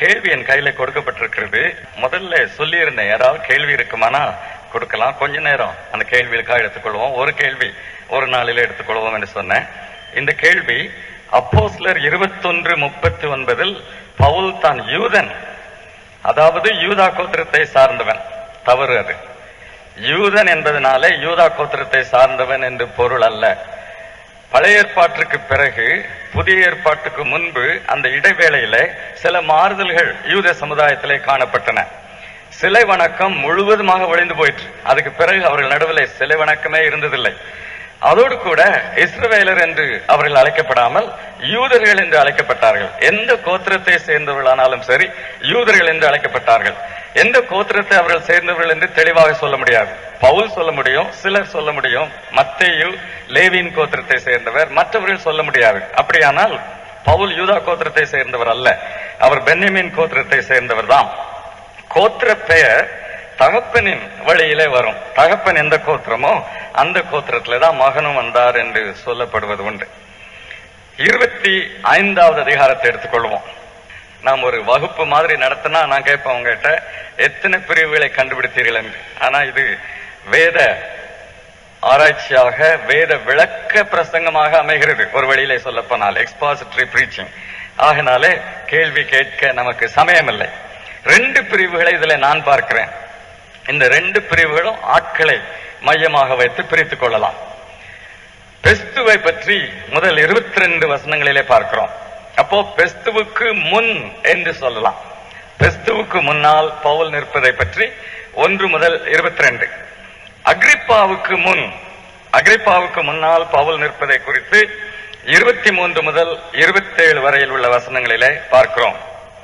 கேள்வி என் கையில கொடுக்கப்பட்டிருக்கிறது முதல்ல சொல்லியிருந்தேன் யாராவது கேள்வி இருக்குமானா கொடுக்கலாம் கொஞ்ச நேரம் அந்த கேள்விகளுக்காக எடுத்துக்கொள்வோம் ஒரு கேள்வி ஒரு நாளில எடுத்துக்கொள்வோம் என்று சொன்னேன் இந்த கேள்வி அப்போஸ்லர் இருபத்தொன்று முப்பத்தி ஒன்பதில் பவுல் தான் யூதன் அதாவது யூதா கோத்திரத்தை சார்ந்தவன் தவறு அது யூதன் என்பதனாலே யூதா கோத்திரத்தை சார்ந்தவன் என்று பொருள் அல்ல பழைய ஏற்பாட்டிற்கு பிறகு புதிய ஏற்பாட்டுக்கு முன்பு அந்த இடைவேளையில சில மாறுதல்கள் யூத சமுதாயத்திலே காணப்பட்டன சிலை வணக்கம் முழுவதுமாக ஒழிந்து போயிற்று அதுக்கு பிறகு அவர்கள் நடுவில் சிலை வணக்கமே இருந்ததில்லை அதோடு கூட இஸ்ரவேலர் என்று அவர்கள் அழைக்கப்படாமல் யூதர்கள் என்று அழைக்கப்பட்டார்கள் எந்த கோத்திரத்தை சேர்ந்தவர்களானாலும் சரி யூதர்கள் என்று அழைக்கப்பட்டார்கள் எந்த கோத்திரத்தை அவர்கள் சேர்ந்தவர்கள் என்று தெளிவாக சொல்ல முடியாது பவுல் சொல்ல முடியும் சிலர் சொல்ல முடியும் மத்தேயு லேவின் கோத்திரத்தை சேர்ந்தவர் மற்றவர்கள் சொல்ல முடியாது அப்படியானால் பவுல் யூதா கோத்திரத்தை சேர்ந்தவர் அல்ல அவர் பென்யமின் கோத்திரத்தை சேர்ந்தவர் தான் கோத்திர பெயர் தகப்பனின் வழியிலே வரும் தகப்பன் எந்த கோத்திரமோ அந்த கோத்திரத்திலே தான் மகனும் வந்தார் என்று சொல்லப்படுவது உண்டு இருபத்தி ஐந்தாவது அதிகாரத்தை எடுத்துக்கொள்வோம் நாம் ஒரு வகுப்பு மாதிரி நடத்தினா நான் கேட்பேன் உங்ககிட்ட எத்தனை பிரிவுகளை கண்டுபிடித்தீர்கள் என்று ஆனா இது வேத ஆராய்ச்சியாக வேத விளக்க பிரசங்கமாக அமைகிறது ஒரு வழியிலே சொல்லப்போனால் எக்ஸ்பாசிட்டரி பிரீச்சிங் ஆகினாலே கேள்வி கேட்க நமக்கு சமயமில்லை ரெண்டு பிரிவுகளை இதுல நான் பார்க்கிறேன் இந்த ரெண்டு பிரிவுகளும் ஆட்களை மையமாக வைத்து பிரித்துக் கொள்ளலாம் பெஸ்துவை பற்றி முதல் இருபத்தி ரெண்டு வசனங்களிலே பார்க்கிறோம் அப்போ பெஸ்துவுக்கு முன் என்று சொல்லலாம் பெஸ்துவுக்கு முன்னால் பவுல் நிற்பதை பற்றி ஒன்று முதல் இருபத்தி ரெண்டு அக்ரிப்பாவுக்கு முன் அக்ரிப்பாவுக்கு முன்னால் பவுல் நிற்பதை குறித்து இருபத்தி மூன்று முதல் இருபத்தேழு வரையில் உள்ள வசனங்களிலே பார்க்கிறோம்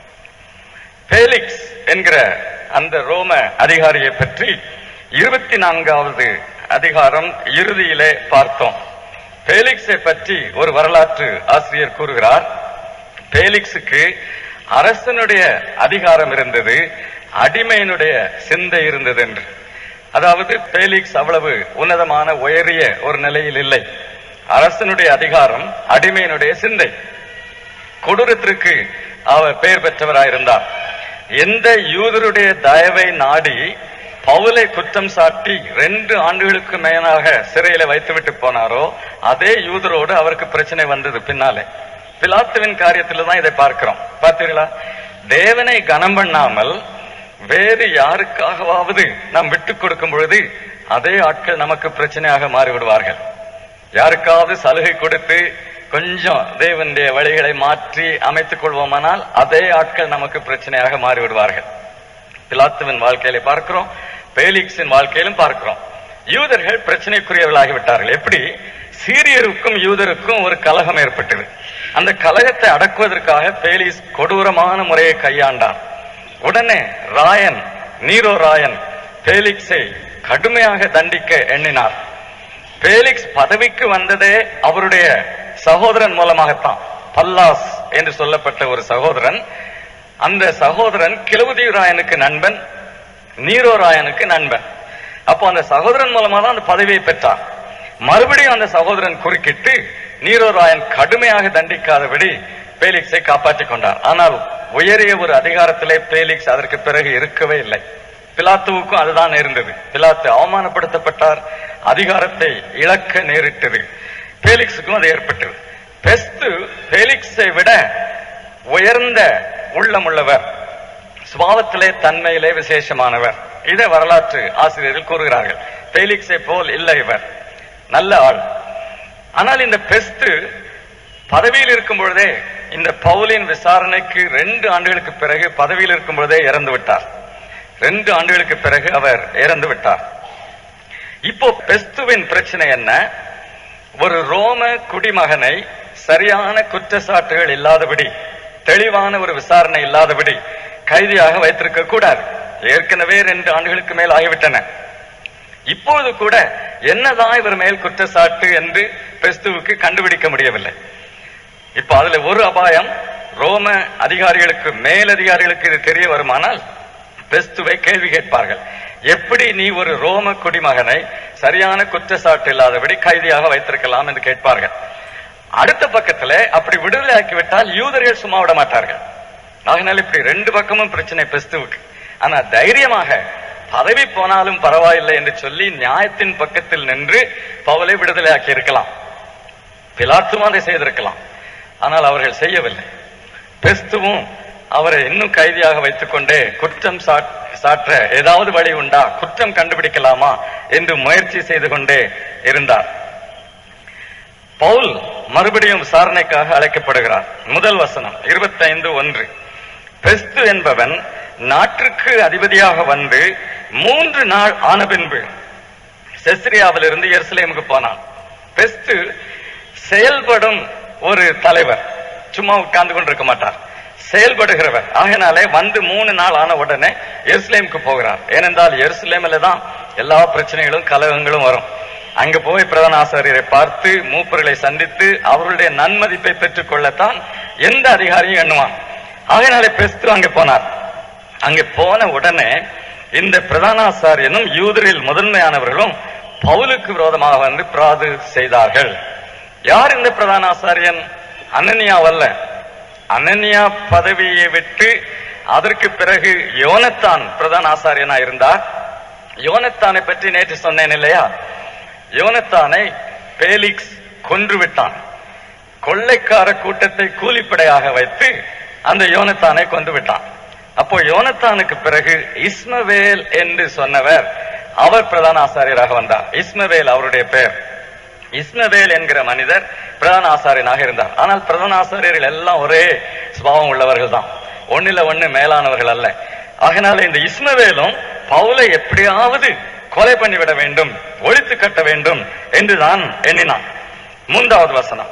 பேலிக்ஸ் என்கிற அந்த ரோம அதிகாரியை பற்றி இருபத்தி நான்காவது அதிகாரம் இறுதியிலே பார்த்தோம் பேலிக்ஸை பற்றி ஒரு வரலாற்று ஆசிரியர் கூறுகிறார் பேலிக்ஸுக்கு அரசனுடைய அதிகாரம் இருந்தது அடிமையினுடைய சிந்தை இருந்தது என்று அதாவது பேலிக்ஸ் அவ்வளவு உன்னதமான உயரிய ஒரு நிலையில் இல்லை அரசனுடைய அதிகாரம் அடிமையினுடைய சிந்தை கொடூரத்திற்கு அவர் பெயர் பெற்றவராயிருந்தார் எந்த யூதருடைய தயவை நாடி பவுலை குற்றம் சாட்டி ரெண்டு ஆண்டுகளுக்கு மேலாக சிறையில வைத்துவிட்டு போனாரோ அதே யூதரோடு அவருக்கு பிரச்சனை வந்தது பின்னாலே பிலாத்துவின் காரியத்துல தான் இதை பார்க்கிறோம் பார்த்தீர்களா தேவனை கனம் பண்ணாமல் வேறு யாருக்காகவாவது நாம் விட்டு கொடுக்கும் பொழுது அதே ஆட்கள் நமக்கு பிரச்சனையாக மாறிவிடுவார்கள் யாருக்காவது சலுகை கொடுத்து கொஞ்சம் தேவனுடைய வழிகளை மாற்றி அமைத்துக் கொள்வோமானால் அதே ஆட்கள் நமக்கு பிரச்சனையாக மாறிவிடுவார்கள் பிலாத்துவின் வாழ்க்கையில பார்க்கிறோம் பேலிக்ஸின் வாழ்க்கையிலும் பார்க்கிறோம் யூதர்கள் பிரச்சனைக்குரியவர்களாகி விட்டார்கள் எப்படி சீரியருக்கும் யூதருக்கும் ஒரு கலகம் ஏற்பட்டது அந்த கலகத்தை அடக்குவதற்காக பேலிஸ் கொடூரமான முறையை கையாண்டார் உடனே ராயன் நீரோ ராயன் பேலிக்ஸை கடுமையாக தண்டிக்க எண்ணினார் பேலிக்ஸ் பதவிக்கு வந்ததே அவருடைய சகோதரன் மூலமாகத்தான் பல்லாஸ் என்று சொல்லப்பட்ட ஒரு சகோதரன் அந்த சகோதரன் கிளவுதி ராயனுக்கு நண்பன் நீரோ ராயனுக்கு நண்பன் அப்போ அந்த சகோதரன் மூலமா தான் அந்த பதவியை பெற்றார் மறுபடியும் அந்த சகோதரன் குறுக்கிட்டு நீரோ ராயன் கடுமையாக தண்டிக்காதபடி பேலிக்ஸை காப்பாற்றிக் கொண்டார் ஆனால் உயரிய ஒரு அதிகாரத்திலே பேலிக்ஸ் அதற்கு பிறகு இருக்கவே இல்லை பிலாத்துவுக்கும் அதுதான் நேர்ந்தது பிலாத்து அவமானப்படுத்தப்பட்டார் அதிகாரத்தை இழக்க நேரிட்டது பேலிக்ஸுக்கும் அது ஏற்பட்டது பெஸ்து பேலிக்ஸை விட உயர்ந்த உள்ளமுள்ளவர் சுபாவத்திலே தன்மையிலே விசேஷமானவர் இதை வரலாற்று ஆசிரியர்கள் கூறுகிறார்கள் பேலிக்ஸை போல் இல்லை இவர் நல்ல ஆள் ஆனால் இந்த பெஸ்து பதவியில் இருக்கும் பொழுதே இந்த பவுலின் விசாரணைக்கு ரெண்டு ஆண்டுகளுக்கு பிறகு பதவியில் இருக்கும் பொழுதே இறந்து விட்டார் ரெண்டு ஆண்டுகளுக்கு பிறகு அவர் இறந்து விட்டார் இப்போ பெஸ்துவின் பிரச்சனை என்ன ஒரு ரோம குடிமகனை சரியான குற்றச்சாட்டுகள் இல்லாதபடி தெளிவான ஒரு விசாரணை இல்லாதபடி கைதியாக வைத்திருக்க கூடாது ஏற்கனவே ரெண்டு ஆண்டுகளுக்கு மேல் ஆகிவிட்டன இப்போது கூட என்னதான் இவர் மேல் குற்றச்சாட்டு என்று பெஸ்துவுக்கு கண்டுபிடிக்க முடியவில்லை இப்ப அதுல ஒரு அபாயம் ரோம அதிகாரிகளுக்கு மேலதிகாரிகளுக்கு இது தெரிய வருமானால் பெஸ்துவை கேள்வி கேட்பார்கள் எப்படி நீ ஒரு ரோம குடிமகனை சரியான குற்றச்சாட்டு இல்லாதபடி கைதியாக வைத்திருக்கலாம் என்று கேட்பார்கள் அடுத்த பக்கத்துல அப்படி விடுதலை ஆக்கிவிட்டால் யூதர்கள் சும்மா விட மாட்டார்கள் அதனால இப்படி ரெண்டு பக்கமும் பிரச்சனை பெஸ்துவுக்கு ஆனா தைரியமாக பதவி போனாலும் பரவாயில்லை என்று சொல்லி நியாயத்தின் பக்கத்தில் நின்று பவுலை விடுதலையாக்கி இருக்கலாம் பிலாத்தும் அதை செய்திருக்கலாம் ஆனால் அவர்கள் செய்யவில்லை பெஸ்துவும் அவரை இன்னும் கைதியாக வைத்துக் கொண்டே குற்றம் சாட்- சாற்ற ஏதாவது வழி உண்டா குற்றம் கண்டுபிடிக்கலாமா என்று முயற்சி செய்து கொண்டே இருந்தார் பவுல் மறுபடியும் விசாரணைக்காக அழைக்கப்படுகிறார் முதல் வசனம் இருபத்தைந்து ஒன்று பெஸ்து என்பவன் நாட்டிற்கு அதிபதியாக வந்து மூன்று நாள் ஆன பின்பு செஸ்ரியாவிலிருந்து எருசலேமுக்கு போனான் பெஸ்து செயல்படும் ஒரு தலைவர் சும்மா உட்கார்ந்து கொண்டிருக்க மாட்டார் செயல்படுகிறவர் ஆகையினாலே வந்து மூணு நாள் ஆன உடனே எருசலேமுக்கு போகிறார் ஏனென்றால் எருசலேமில் தான் எல்லா பிரச்சனைகளும் கலகங்களும் வரும் அங்க போய் பிரதான ஆசாரியரை பார்த்து மூப்பர்களை சந்தித்து அவர்களுடைய நன்மதிப்பை பெற்றுக் கொள்ளத்தான் எந்த அதிகாரியும் எண்ணுவான் ஆகையினாலே பெஸ்து அங்கே போனார் அங்கே போன உடனே இந்த பிரதானாசாரியனும் யூதரில் முதன்மையானவர்களும் பவுலுக்கு விரோதமாக வந்து பிராது செய்தார்கள் யார் இந்த பிரதானாசாரியன் அனனியாவல்ல அனனியா பதவியை விட்டு அதற்கு பிறகு யோனத்தான் பிரதான ஆசாரியனா இருந்தார் யோனத்தானை பற்றி நேற்று சொன்னேன் இல்லையா யோனத்தானை பேலிக்ஸ் கொன்று விட்டான் கொள்ளைக்கார கூட்டத்தை கூலிப்படையாக வைத்து அந்த யோனத்தானை கொண்டு விட்டான் அப்போ யோனத்தானுக்கு பிறகு இஸ்மவேல் என்று சொன்னவர் அவர் பிரதான ஆசாரியராக வந்தார் இஸ்மவேல் அவருடைய பெயர் இஸ்மவேல் என்கிற மனிதர் பிரதான ஆசாரியனாக இருந்தார் ஆனால் பிரதான ஆசாரியர்கள் எல்லாம் ஒரே சுபாவம் உள்ளவர்கள் தான் ஒண்ணுல ஒண்ணு மேலானவர்கள் அல்ல ஆகினால இந்த இஸ்மவேலும் பவுலை எப்படியாவது கொலை பண்ணிவிட வேண்டும் ஒழித்து கட்ட வேண்டும் என்றுதான் எண்ணினான் மூன்றாவது வசனம்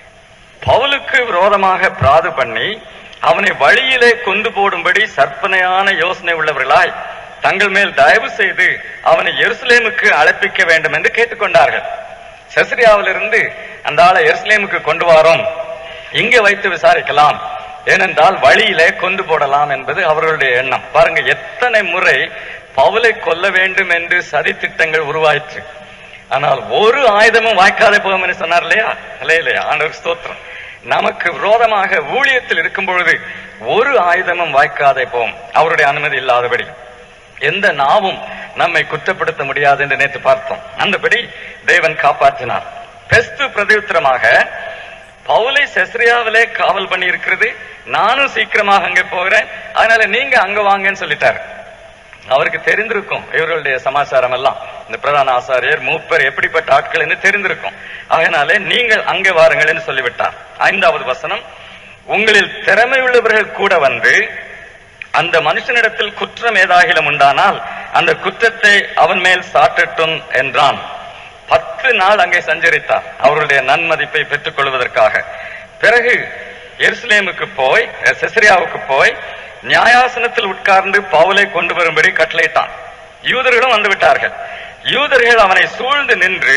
பவுலுக்கு விரோதமாக பிராது பண்ணி அவனை வழியிலே கொண்டு போடும்படி சற்பனையான யோசனை உள்ளவர்களாய் தங்கள் மேல் தயவு செய்து அவனை எருசலேமுக்கு அழைப்பிக்க வேண்டும் என்று கேட்டுக்கொண்டார்கள் செசரியாவிலிருந்து அந்த ஆளை எருசலேமுக்கு கொண்டு வாரோம் இங்கே வைத்து விசாரிக்கலாம் ஏனென்றால் வழியிலே கொண்டு போடலாம் என்பது அவர்களுடைய எண்ணம் பாருங்க எத்தனை முறை பவுலை கொல்ல வேண்டும் என்று சதி திட்டங்கள் உருவாயிற்று ஆனால் ஒரு ஆயுதமும் வாய்க்காதே போகும் என்று சொன்னார் இல்லையா இல்லையா இல்லையா ஆண்டவர் ஸ்தோத்திரம் நமக்கு விரோதமாக ஊழியத்தில் இருக்கும் பொழுது ஒரு ஆயுதமும் வாய்க்காதே போகும் அவருடைய அனுமதி இல்லாதபடி எந்த நாவும் நம்மை குற்றப்படுத்த முடியாது என்று நேற்று பார்த்தோம் அந்தபடி தேவன் காப்பாற்றினார் பெஸ்து பிரதியுத்தரமாக பவுலை செஸ்ரியாவிலே காவல் பண்ணி இருக்கிறது நானும் சீக்கிரமாக அங்கே போகிறேன் அதனால நீங்க அங்க வாங்கன்னு சொல்லிட்டாரு அவருக்கு தெரிந்திருக்கும் இவர்களுடைய சமாச்சாரம் எல்லாம் இந்த பிரதான ஆசாரியர் மூப்பர் எப்படிப்பட்ட ஆட்கள் என்று தெரிந்திருக்கும் அதனாலே நீங்கள் அங்கே வாருங்கள் என்று சொல்லிவிட்டார் ஐந்தாவது வசனம் உங்களில் திறமை உள்ளவர்கள் கூட வந்து அந்த மனுஷனிடத்தில் குற்றம் ஏதாகிலும் உண்டானால் அந்த குற்றத்தை அவன் மேல் சாட்டட்டும் என்றான் பத்து நாள் அங்கே சஞ்சரித்தார் அவருடைய நன்மதிப்பை பெற்றுக் கொள்வதற்காக பிறகு எருசலேமுக்கு போய் அஹ், செசரியாவுக்கு போய் நியாயாசனத்தில் உட்கார்ந்து பவுலை கொண்டு வரும்படி கட்டளையிட்டான் யூதர்களும் வந்து விட்டார்கள் யூதர்கள் அவனை சூழ்ந்து நின்று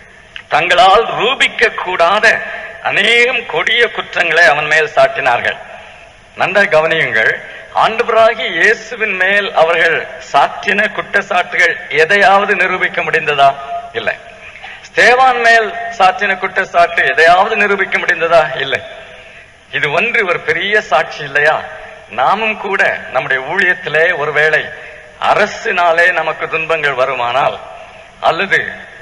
தங்களால் ரூபிக்க கூடாத அநேகம் கொடிய குற்றங்களை அவன் மேல் சாட்டினார்கள் நன்றாய் கவனியுங்கள் ஆண்டவராகி இயேசுவின் மேல் அவர்கள் சாற்றின குற்றச்சாட்டுகள் எதையாவது நிரூபிக்க முடிந்ததா இல்லை ஸ்தேவான் மேல் சாற்றின குற்றச்சாட்டு எதையாவது நிரூபிக்க முடிந்ததா இல்லை இது ஒன்று ஒரு பெரிய சாட்சி இல்லையா நாமும் கூட நம்முடைய ஊழியத்திலே ஒருவேளை அரசினாலே நமக்கு துன்பங்கள் வருமானால் அல்லது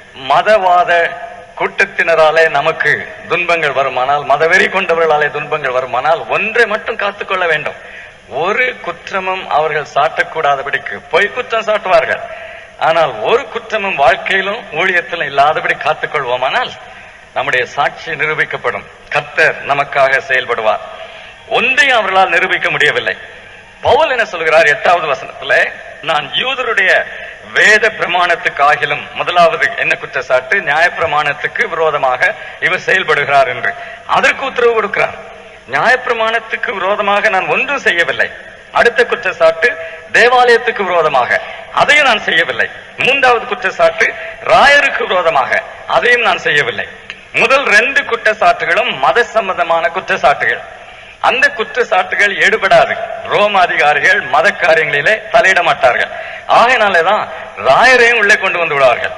மதவாத கூட்டத்தினராலே நமக்கு துன்பங்கள் வருமானால் மதவெறி கொண்டவர்களாலே துன்பங்கள் வருமானால் ஒன்றை மட்டும் காத்துக்கொள்ள வேண்டும் ஒரு குற்றமும் அவர்கள் சாட்டக்கூடாதபடிக்கு பொய் குற்றம் சாட்டுவார்கள் ஆனால் ஒரு குற்றமும் வாழ்க்கையிலும் ஊழியத்திலும் இல்லாதபடி காத்துக்கொள்வோமானால் நம்முடைய சாட்சி நிரூபிக்கப்படும் கர்த்தர் நமக்காக செயல்படுவார் ஒன்றையும் அவர்களால் நிரூபிக்க முடியவில்லை பவுல் என்ன சொல்கிறார் எட்டாவது வசனத்துல நான் யூதருடைய வேத பிரமாணத்துக்காகிலும் முதலாவது என்ன குற்றச்சாட்டு நியாய பிரமாணத்துக்கு விரோதமாக இவர் செயல்படுகிறார் என்று அதற்கு உத்தரவு கொடுக்கிறார் நியாய பிரமாணத்துக்கு விரோதமாக நான் ஒன்றும் செய்யவில்லை அடுத்த குற்றச்சாட்டு தேவாலயத்துக்கு விரோதமாக அதையும் நான் செய்யவில்லை மூன்றாவது குற்றச்சாட்டு ராயருக்கு விரோதமாக அதையும் நான் செய்யவில்லை முதல் ரெண்டு குற்றச்சாட்டுகளும் மத சம்பந்தமான குற்றச்சாட்டுகள் அந்த குற்றச்சாட்டுகள் எடுபடாது ரோம அதிகாரிகள் மத காரியங்களிலே தலையிட மாட்டார்கள் ஆகையினாலேதான் ராயரையும் உள்ளே கொண்டு வந்து விடுவார்கள்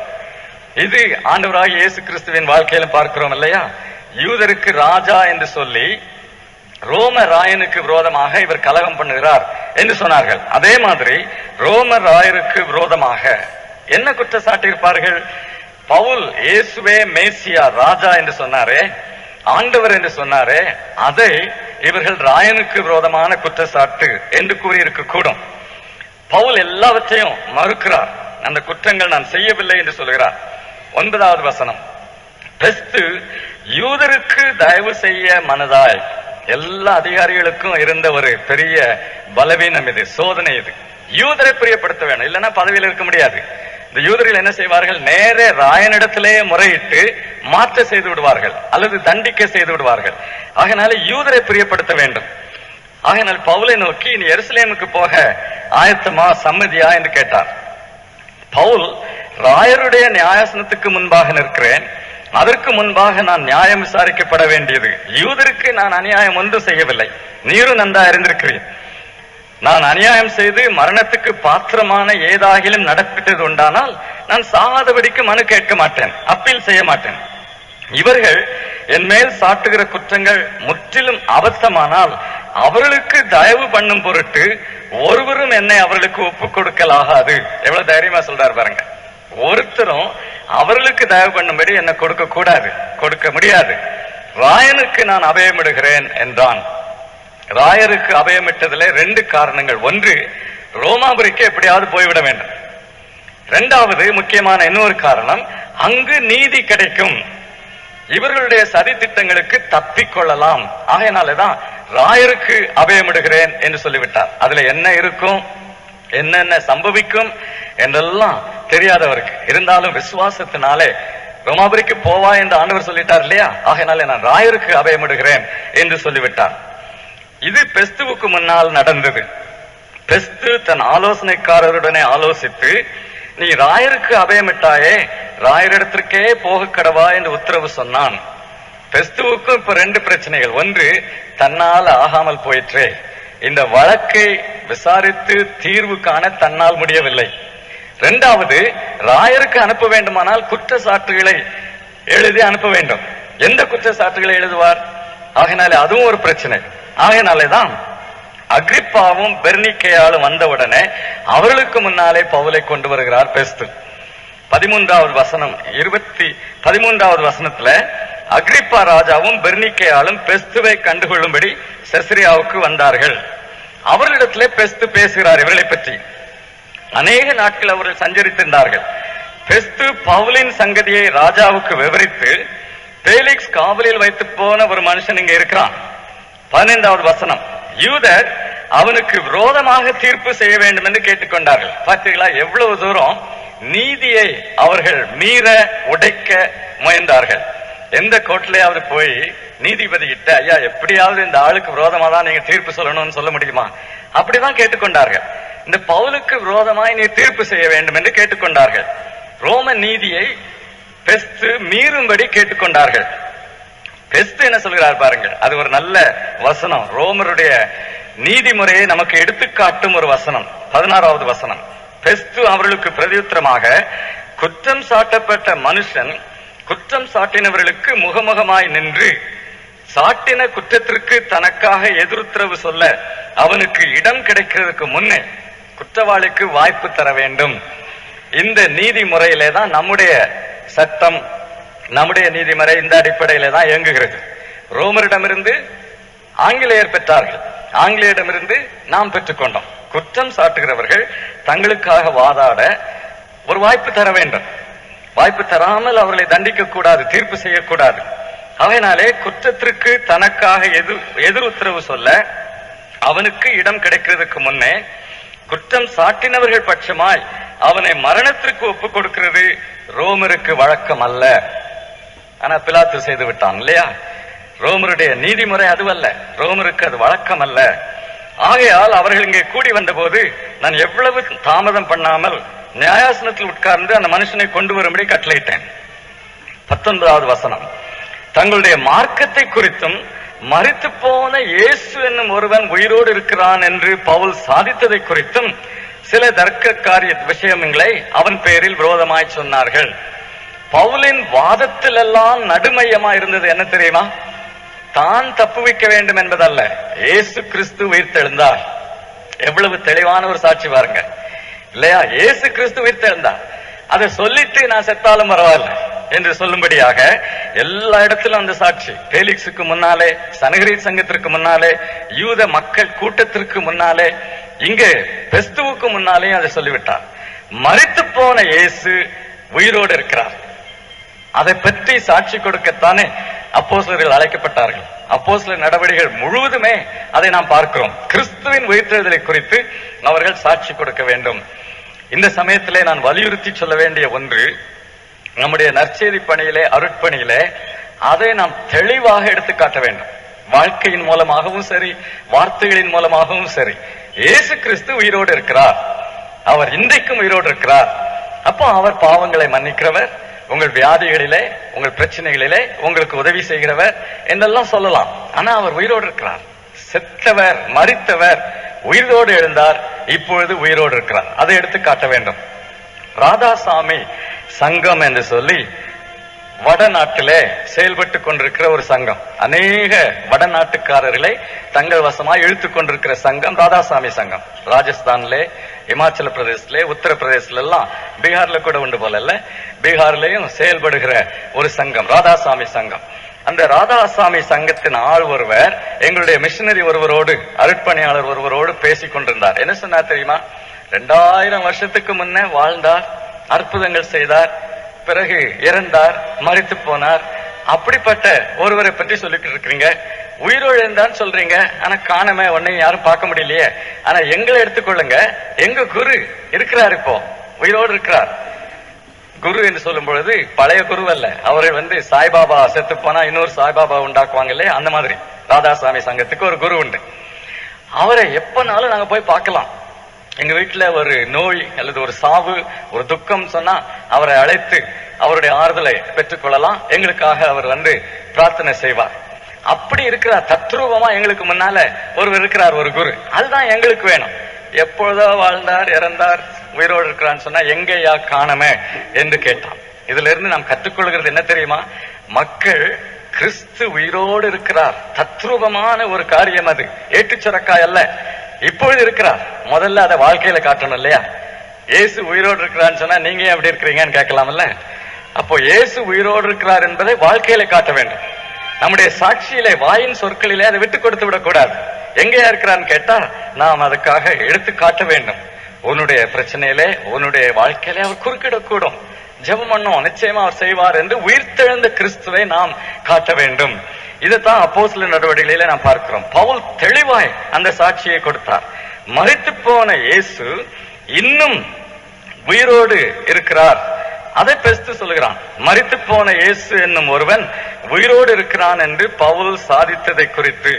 இது ஆண்டவராகிய இயேசு கிறிஸ்துவின் வாழ்க்கையில பார்க்கிறோம் இல்லையா யூதருக்கு ராஜா என்று சொல்லி ரோம ராயனுக்கு விரோதமாக இவர் கலகம் பண்ணுகிறார் என்று சொன்னார்கள் அதே மாதிரி ரோம ராயருக்கு விரோதமாக என்ன குற்றச்சாட்டு இருப்பார்கள் பவுல் இயேசுவே மேசியா ராஜா என்று சொன்னாரே ஆண்டவர் என்று சொன்னாரே அதை இவர்கள் ராயனுக்கு விரோதமான குற்றச்சாட்டு என்று கூறியிருக்க கூடும் பவுல் எல்லாவற்றையும் மறுக்கிறார் அந்த குற்றங்கள் நான் செய்யவில்லை என்று சொல்கிறார் ஒன்பதாவது வசனம் பெஸ்து யூதருக்கு தயவு செய்ய மனதாய் எல்லா அதிகாரிகளுக்கும் இருந்த ஒரு பெரிய பலவீனம் இது சோதனை இது யூதரை பிரியப்படுத்த வேணும் இல்லைன்னா பதவியில் இருக்க முடியாது இந்த யூதர்கள் என்ன செய்வார்கள் நேரே ராயனிடத்திலே முறையிட்டு மாற்ற செய்து விடுவார்கள் அல்லது தண்டிக்க செய்து விடுவார்கள் ஆகையினால யூதரை பிரியப்படுத்த வேண்டும் ஆகையினால் பவுலை நோக்கி நீ எருசலேமுக்கு போக ஆயத்தமா சம்மதியா என்று கேட்டார் பவுல் ராயருடைய நியாயாசனத்துக்கு முன்பாக நிற்கிறேன் அதற்கு முன்பாக நான் நியாயம் விசாரிக்கப்பட வேண்டியது யூதருக்கு நான் அநியாயம் ஒன்றும் செய்யவில்லை நீரும் நன்றா அறிந்திருக்கிறேன் நான் அநியாயம் செய்து மரணத்துக்கு பாத்திரமான ஏதாகிலும் நடப்பிட்டது உண்டானால் நான் சாகாதபடிக்கு மனு கேட்க மாட்டேன் அப்பீல் செய்ய மாட்டேன் இவர்கள் என் மேல் சாட்டுகிற குற்றங்கள் முற்றிலும் அபத்தமானால் அவர்களுக்கு தயவு பண்ணும் பொருட்டு ஒருவரும் என்னை அவர்களுக்கு ஒப்புக் கொடுக்கலாகாது எவ்வளவு தைரியமா சொல்றாரு பாருங்க ஒருத்தரும் அவர்களுக்கு தயவு பண்ணும்படி என்ன கொடுக்க கூடாது கொடுக்க முடியாது ராயனுக்கு நான் அபயமிடுகிறேன் என்றான் ராயருக்கு அபயமிட்டதிலே ரெண்டு காரணங்கள் ஒன்று ரோமாபுரிக்கு எப்படியாவது போய்விட வேண்டும் இரண்டாவது முக்கியமான இன்னொரு காரணம் அங்கு நீதி கிடைக்கும் இவர்களுடைய சதி திட்டங்களுக்கு தப்பிக்கொள்ளலாம் ஆகையினாலதான் ராயருக்கு அபயமிடுகிறேன் என்று சொல்லிவிட்டார் அதுல என்ன இருக்கும் என்னென்ன சம்பவிக்கும் என்றெல்லாம் தெரியாதவருக்கு இருந்தாலும் விசுவாசத்தினாலே ரோமாபுரிக்கு போவா என்று ஆண்டவர் சொல்லிட்டார் இல்லையா ஆகையினாலே நான் ராயருக்கு அபயமிடுகிறேன் என்று சொல்லிவிட்டார் இது பெஸ்துவுக்கு முன்னால் நடந்தது பெஸ்து தன் ஆலோசனைக்காரருடனே ஆலோசித்து நீ ராயருக்கு அபயமிட்டாயே ராயரிடத்திற்கே போக கடவா என்று உத்தரவு சொன்னான் பெஸ்துவுக்கும் இப்ப ரெண்டு பிரச்சனைகள் ஒன்று தன்னால் ஆகாமல் போயிற்றே இந்த வழக்கை விசாரித்து தீர்வு காண தன்னால் முடியவில்லை இரண்டாவது ராயருக்கு அனுப்ப வேண்டுமானால் குற்றச்சாட்டுகளை எழுதி அனுப்ப வேண்டும் எந்த குற்றச்சாட்டுகளை எழுதுவார் ஆகையினாலே அதுவும் ஒரு பிரச்சனை ஆகையினாலேதான் அக்ரிப்பாவும் பெர்னிக்கையாலும் வந்தவுடனே அவர்களுக்கு முன்னாலே பவுலை கொண்டு வருகிறார் பெஸ்து பதிமூன்றாவது வசனம் இருபத்தி பதிமூன்றாவது வசனத்துல அக்ரிப்பா ராஜாவும் பெர்னிக்கையாலும் பெஸ்துவை கண்டுகொள்ளும்படி செஸ்ரியாவுக்கு வந்தார்கள் அவர்களிடத்திலே பெஸ்து பேசுகிறார் இவர்களை பற்றி அநேக நாட்கள் அவர்கள் சஞ்சரித்திருந்தார்கள் பெஸ்து பவுலின் சங்கதியை ராஜாவுக்கு விவரித்து பேலிக்ஸ் காவலில் வைத்து போன ஒரு மனுஷன் இங்க இருக்கிறான் பதினைந்தாவது வசனம் யூதர் அவனுக்கு விரோதமாக தீர்ப்பு செய்ய வேண்டும் என்று கேட்டுக்கொண்டார்கள் பார்த்தீங்களா எவ்வளவு தூரம் நீதியை அவர்கள் மீற உடைக்க முயன்றார்கள் எந்த கோர்ட்லயாவது போய் நீதிபதி கிட்ட ஐயா எப்படியாவது இந்த ஆளுக்கு விரோதமா தான் நீங்க தீர்ப்பு சொல்லணும்னு சொல்ல முடியுமா அப்படிதான் கேட்டுக்கொண்டார்கள் இந்த பவுலுக்கு விரோதமாய் நீ தீர்ப்பு செய்ய வேண்டும் என்று கேட்டுக்கொண்டார்கள் ரோம நீதியை பெஸ்து மீறும்படி கேட்டுக்கொண்டார்கள் பெஸ்ட் என்ன சொல்கிறார் பாருங்கள் அது ஒரு நல்ல வசனம் ரோமருடைய நீதிமுறையை நமக்கு எடுத்துக்காட்டும் ஒரு வசனம் பதினாறாவது வசனம் பெஸ்து அவர்களுக்கு பிரதியுத்தரமாக குற்றம் சாட்டப்பட்ட மனுஷன் குற்றம் சாட்டினவர்களுக்கு முகமுகமாய் நின்று சாட்டின குற்றத்திற்கு தனக்காக எதிர்த்தரவு சொல்ல அவனுக்கு இடம் கிடைக்கிறதுக்கு முன்னே குற்றவாளிக்கு வாய்ப்பு தர வேண்டும் இந்த நீதிமுறையிலே தான் நம்முடைய சட்டம் நம்முடைய நீதிமுறை இந்த அடிப்படையில தான் இயங்குகிறது ரோமரிடமிருந்து ஆங்கிலேயர் பெற்றார்கள் ஆங்கிலேயரிடமிருந்து நாம் பெற்றுக்கொண்டோம் குற்றம் சாட்டுகிறவர்கள் தங்களுக்காக வாதாட ஒரு வாய்ப்பு தர வேண்டும் வாய்ப்பு தராமல் அவர்களை தண்டிக்க கூடாது தீர்ப்பு செய்யக்கூடாது அதனாலே குற்றத்திற்கு தனக்காக எதிர் எதிர் உத்தரவு சொல்ல அவனுக்கு இடம் கிடைக்கிறதுக்கு முன்னே குற்றம் சாட்டினவர்கள் பட்சமாய் அவனை மரணத்திற்கு ஒப்புக் கொடுக்கிறது ரோமருக்கு வழக்கம் அல்ல ஆனா பிலாத்து செய்து விட்டான் இல்லையா ரோமருடைய நீதிமுறை அதுவல்ல ரோமருக்கு அது வழக்கம் அல்ல ஆகையால் அவர்கள் இங்கே கூடி வந்தபோது நான் எவ்வளவு தாமதம் பண்ணாமல் நியாயாசனத்தில் உட்கார்ந்து அந்த மனுஷனை கொண்டு வரும்படி கட்டளையிட்டேன் பத்தொன்பதாவது வசனம் தங்களுடைய மார்க்கத்தை குறித்தும் மறித்து போன இயேசு என்னும் ஒருவன் உயிரோடு இருக்கிறான் என்று பவுல் சாதித்ததை குறித்தும் சில தர்க்க காரிய விஷயங்களை அவன் பேரில் விரோதமாய் சொன்னார்கள் பவுலின் வாதத்தில் எல்லாம் நடுமையமா இருந்தது என்ன தெரியுமா தான் தப்புவிக்க வேண்டும் என்பதல்ல இயேசு கிறிஸ்து உயிர்த்தெழுந்தார் எவ்வளவு தெளிவான ஒரு சாட்சி பாருங்க இல்லையா இயேசு கிறிஸ்து உயிர்த்தெழுந்தார் அதை சொல்லிட்டு நான் செத்தாலும் பரவாயில்ல என்று சொல்லும்படியாக எல்லா இடத்திலும் அந்த சாட்சி பேலிக்ஸுக்கு முன்னாலே சனகரீர் சங்கத்திற்கு முன்னாலே யூத மக்கள் கூட்டத்திற்கு முன்னாலே இங்கு பெஸ்துவுக்கு முன்னாலே அதை சொல்லிவிட்டார் மரித்து போன இயேசு உயிரோடு இருக்கிறார் அதை பற்றி சாட்சி கொடுக்கத்தானே அப்போஸ்லர்கள் அழைக்கப்பட்டார்கள் அப்போஸ்லர் நடவடிக்கைகள் முழுவதுமே அதை நாம் பார்க்கிறோம் கிறிஸ்துவின் உயிர்த்தெழுதலை குறித்து அவர்கள் சாட்சி கொடுக்க வேண்டும் இந்த சமயத்திலே நான் வலியுறுத்தி சொல்ல வேண்டிய ஒன்று நம்முடைய நற்செய்தி பணியிலே அருட்பணியிலே அதை நாம் தெளிவாக எடுத்து காட்ட வேண்டும் வாழ்க்கையின் மூலமாகவும் சரி வார்த்தைகளின் மூலமாகவும் சரி இயேசு கிறிஸ்து உயிரோடு இருக்கிறார் அவர் இன்றைக்கும் உயிரோடு இருக்கிறார் அப்போ அவர் பாவங்களை மன்னிக்கிறவர் உங்கள் வியாதிகளிலே உங்கள் பிரச்சனைகளிலே உங்களுக்கு உதவி செய்கிறவர் என்றெல்லாம் சொல்லலாம் ஆனா அவர் உயிரோடு இருக்கிறார் செத்தவர் மரித்தவர் உயிரோடு எழுந்தார் இப்பொழுது உயிரோடு இருக்கிறார் அதை எடுத்து காட்ட வேண்டும் ராதாசாமி சங்கம் என்று சொல்லி வடநாட்டிலே செயல்பட்டு கொண்டிருக்கிற ஒரு சங்கம் அநேக வடநாட்டுக்காரர்களை தங்கள் வசமா இழுத்து கொண்டிருக்கிற சங்கம் ராதாசாமி சங்கம் ராஜஸ்தான்ல இமாச்சல பிரதேசத்துல உத்தரப்பிரதேசல எல்லாம் பீகார்ல கூட உண்டு போல இல்ல பீகார்லயும் செயல்படுகிற ஒரு சங்கம் ராதாசாமி சங்கம் அந்த ராதாசாமி சங்கத்தின் ஆள் ஒருவர் எங்களுடைய மிஷினரி ஒருவரோடு அருட்பணியாளர் ஒருவரோடு பேசிக் கொண்டிருந்தார் என்ன சொன்னார் தெரியுமா ரெண்டாயிரம் வருஷத்துக்கு முன்ன வாழ்ந்தார் அற்புதங்கள் செய்தார் பிறகு இறந்தார் மறித்து போனார் அப்படிப்பட்ட ஒருவரை பற்றி சொல்லிட்டு இருக்கிறீங்க உயிரோழந்தான் சொல்றீங்க ஆனா காணமே உன்னையும் யாரும் பார்க்க முடியலையே ஆனா எங்களை எடுத்துக்கொள்ளுங்க எங்க குரு இருக்கிறார் இப்போ உயிரோடு இருக்கிறார் குரு என்று சொல்லும் பொழுது பழைய குரு அல்ல அவரை வந்து சாய்பாபா செத்து போனா இன்னொரு சாய்பாபா உண்டாக்குவாங்க இல்லையா அந்த மாதிரி ராதாசாமி சங்கத்துக்கு ஒரு குரு உண்டு அவரை எப்பனாலும் நாங்க போய் பார்க்கலாம் எங்க வீட்டுல ஒரு நோய் அல்லது ஒரு சாவு ஒரு துக்கம் சொன்னா அவரை அழைத்து அவருடைய ஆறுதலை பெற்றுக்கொள்ளலாம் எங்களுக்காக அவர் வந்து பிரார்த்தனை செய்வார் அப்படி இருக்கிறார் தத்ரூபமா எங்களுக்கு முன்னால ஒருவர் இருக்கிறார் ஒரு குரு அதுதான் எங்களுக்கு வேணும் எப்பொழுதோ வாழ்ந்தார் இறந்தார் உயிரோடு இருக்கிறான்னு சொன்னா எங்கேயா காணமே என்று கேட்டான் இதுல இருந்து நாம் கற்றுக்கொள்கிறது என்ன தெரியுமா மக்கள் கிறிஸ்து உயிரோடு இருக்கிறார் தத்ரூபமான ஒரு காரியம் அது ஏட்டுச்சுரக்காய் அல்ல இப்பொழுது இருக்கிறார் முதல்ல அதை வாழ்க்கையில காட்டணும் இல்லையா இயேசு உயிரோடு இருக்கிறான்னு சொன்னா நீங்க ஏன் அப்படி இருக்கிறீங்கன்னு கேட்கலாம்ல அப்போ இயேசு உயிரோடு இருக்கிறார் என்பதை வாழ்க்கையில காட்ட வேண்டும் நம்முடைய சாட்சியிலே வாயின் சொற்களிலே அதை விட்டு கொடுத்து விடக்கூடாது எங்கேயா இருக்கிறான்னு கேட்டா நாம் அதுக்காக எடுத்து காட்ட வேண்டும் உன்னுடைய பிரச்சனையிலே உன்னுடைய வாழ்க்கையிலே அவர் குறுக்கிடக்கூடும் ஜெபம் பண்ணும் நிச்சயமா அவர் செய்வார் என்று உயிர்த்தெழுந்த கிறிஸ்துவை நாம் காட்ட வேண்டும் இதைத்தான் அப்போஸ்தல நடவடிக்கையில நாம் பார்க்கிறோம் பவுல் தெளிவாய் அந்த சாட்சியை கொடுத்தார் மறித்து போன இயேசு இன்னும் உயிரோடு இருக்கிறார் அதை பெஸ்து சொல்லுகிறான் மறித்து போன இயேசு என்னும் ஒருவன் உயிரோடு இருக்கிறான் என்று பவுல் சாதித்ததை குறித்து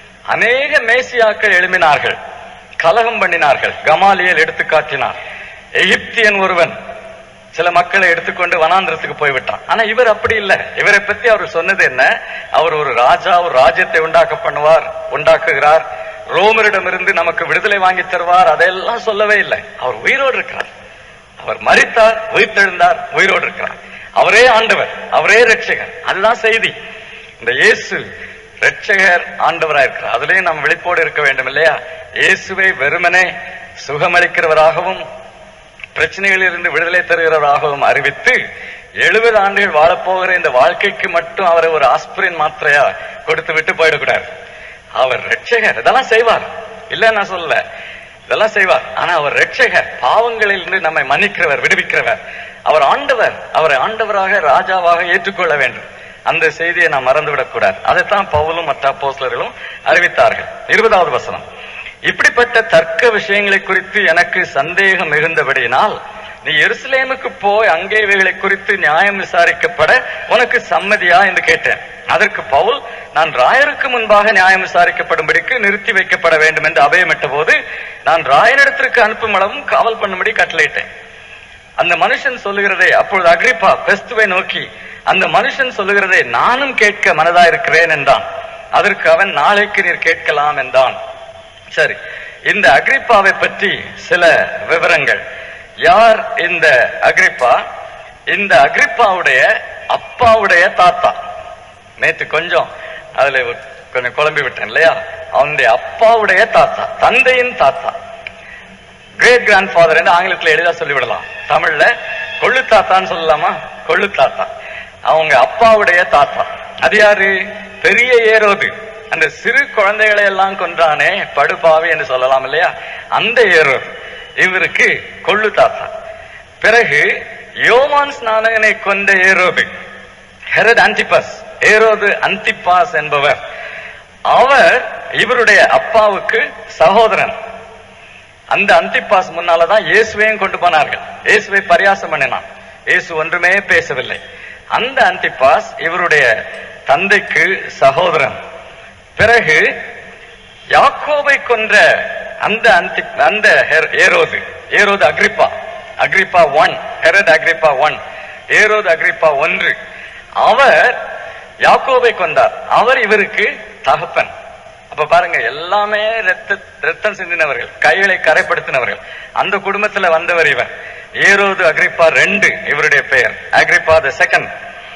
அநேக மேசியாக்கள் எழுப்பினார்கள் கலகம் பண்ணினார்கள் கமாலியல் எடுத்து காட்டினார் எகிப்தியன் ஒருவன் சில மக்களை எடுத்துக்கொண்டு வனாந்திரத்துக்கு போய்விட்டான் ஆனா இவர் அப்படி இல்ல இவரை பத்தி அவர் சொன்னது என்ன அவர் ஒரு ராஜா ஒரு ராஜ்யத்தை உண்டாக்க பண்ணுவார் உண்டாக்குகிறார் ரோமரிடமிருந்து நமக்கு விடுதலை வாங்கி தருவார் அதெல்லாம் சொல்லவே இல்லை அவர் உயிரோடு இருக்கிறார் அவர் மரித்தார் உயிர்த்தெழுந்தார் உயிரோடு இருக்கிறார் அவரே ஆண்டவர் அவரே ரட்சகர் அதுதான் செய்தி இந்த இயேசு ரட்சகர் ஆண்டவராக இருக்கிறார் அதுலயும் நாம் விழிப்போடு இருக்க வேண்டும் இல்லையா இயேசுவை வெறுமனே சுகமளிக்கிறவராகவும் பிரச்சனைகளிலிருந்து விடுதலை தருகிறவராகவும் அறிவித்து எழுபது ஆண்டுகள் வாழப்போகிற இந்த வாழ்க்கைக்கு மட்டும் அவரை ஒரு ஆஸ்பிரின் மாத்திரையா கொடுத்து விட்டு போயிடக்கூடாது அவர் ரட்சகர் இதெல்லாம் செய்வார் இல்ல நான் சொல்லல இதெல்லாம் செய்வார் ஆனா அவர் ரட்சகர் பாவங்களில் இருந்து நம்மை மன்னிக்கிறவர் விடுவிக்கிறவர் அவர் ஆண்டவர் அவரை ஆண்டவராக ராஜாவாக ஏற்றுக்கொள்ள வேண்டும் அந்த செய்தியை நாம் மறந்துவிடக் கூடாது அதைத்தான் பவுலும் மற்ற அப்போஸ்லர்களும் அறிவித்தார்கள் இருபதாவது வசனம் இப்படிப்பட்ட தர்க்க விஷயங்களை குறித்து எனக்கு சந்தேகம் மிகுந்தபடியினால் நீ எருசலேமுக்கு போய் அங்கே இவைகளை குறித்து நியாயம் விசாரிக்கப்பட உனக்கு சம்மதியா என்று கேட்டேன் அதற்கு பவுல் நான் ராயருக்கு முன்பாக நியாயம் விசாரிக்கப்படும்படிக்கு நிறுத்தி வைக்கப்பட வேண்டும் என்று அபயமிட்ட போது நான் ராயனிடத்திற்கு அனுப்பும் அளவும் காவல் பண்ணும்படி கட்டளையிட்டேன் அந்த மனுஷன் சொல்லுகிறதை அப்பொழுது அக்ரிப்பா பெஸ்துவை நோக்கி அந்த மனுஷன் சொல்லுகிறதை நானும் கேட்க மனதா இருக்கிறேன் என்றான் அதற்கு அவன் நாளைக்கு நீர் கேட்கலாம் என்றான் சரி இந்த அக்ரிப்பாவை பற்றி சில விவரங்கள் யார் இந்த அக்ரிப்பா இந்த அக்ரிப்பாவுடைய அப்பாவுடைய தாத்தா நேற்று கொஞ்சம் அதுல ஒரு- கொஞ்சம் குழம்பி விட்டேன் இல்லையா அவனுடைய அப்பாவுடைய தாத்தா தந்தையின் தாத்தா கிரேட் கிராண்ட் ஃபாதர் என்று ஆங்கிலத்தில் எளிதா சொல்லிவிடலாம் தமிழ்ல கொள்ளு தாத்தான்னு சொல்லலாமா கொள்ளு தாத்தா அவங்க அப்பாவுடைய தாத்தா அது யாரு பெரிய ஏரோது அந்த சிறு குழந்தைகளை எல்லாம் கொன்றானே படுபாவி என்று சொல்லலாம் இல்லையா அந்த ஏரோது இவருக்கு கொள்ளு தாத்தா பிறகு யோவான் ஸ்நானகனை கொண்ட ஏரோது ஹெரட் அந்திபாஸ் ஏரோது அந்திபாஸ் என்பவர் அவர் இவருடைய அப்பாவுக்கு சகோதரன் அந்த அந்திப்பாஸ் முன்னாலதான் இயேசுவையும் கொண்டு போனார்கள் இயேசுவை பரியாசம் பண்ணினான் இயேசு ஒன்றுமே பேசவில்லை அந்த அந்திப்பாஸ் இவருடைய தந்தைக்கு சகோதரன் பிறகு யாக்கோபை கொன்ற அந்த அந்தி அந்த ஹெர்- ஏரோது ஏரோது அக்ரிப்பா அக்ரிப்பா ஒன் ஹெரட் அக்ரிப்பா ஒன் ஏரோது அக்ரிப்பா ஒன்று அவர் யாக்கோபை கொண்டார் அவர் இவருக்கு தகப்பன் அப்ப பாருங்க எல்லாமே ரத்த ரத்தம் சிந்தினவர்கள் கைகளை கரைப்படுத்தினவர்கள் அந்த குடும்பத்துல வந்தவர் இவர் ஏரோது அக்ரிப்பா ரெண்டு இவருடைய பெயர் அக்ரிப்பா த செகண்ட்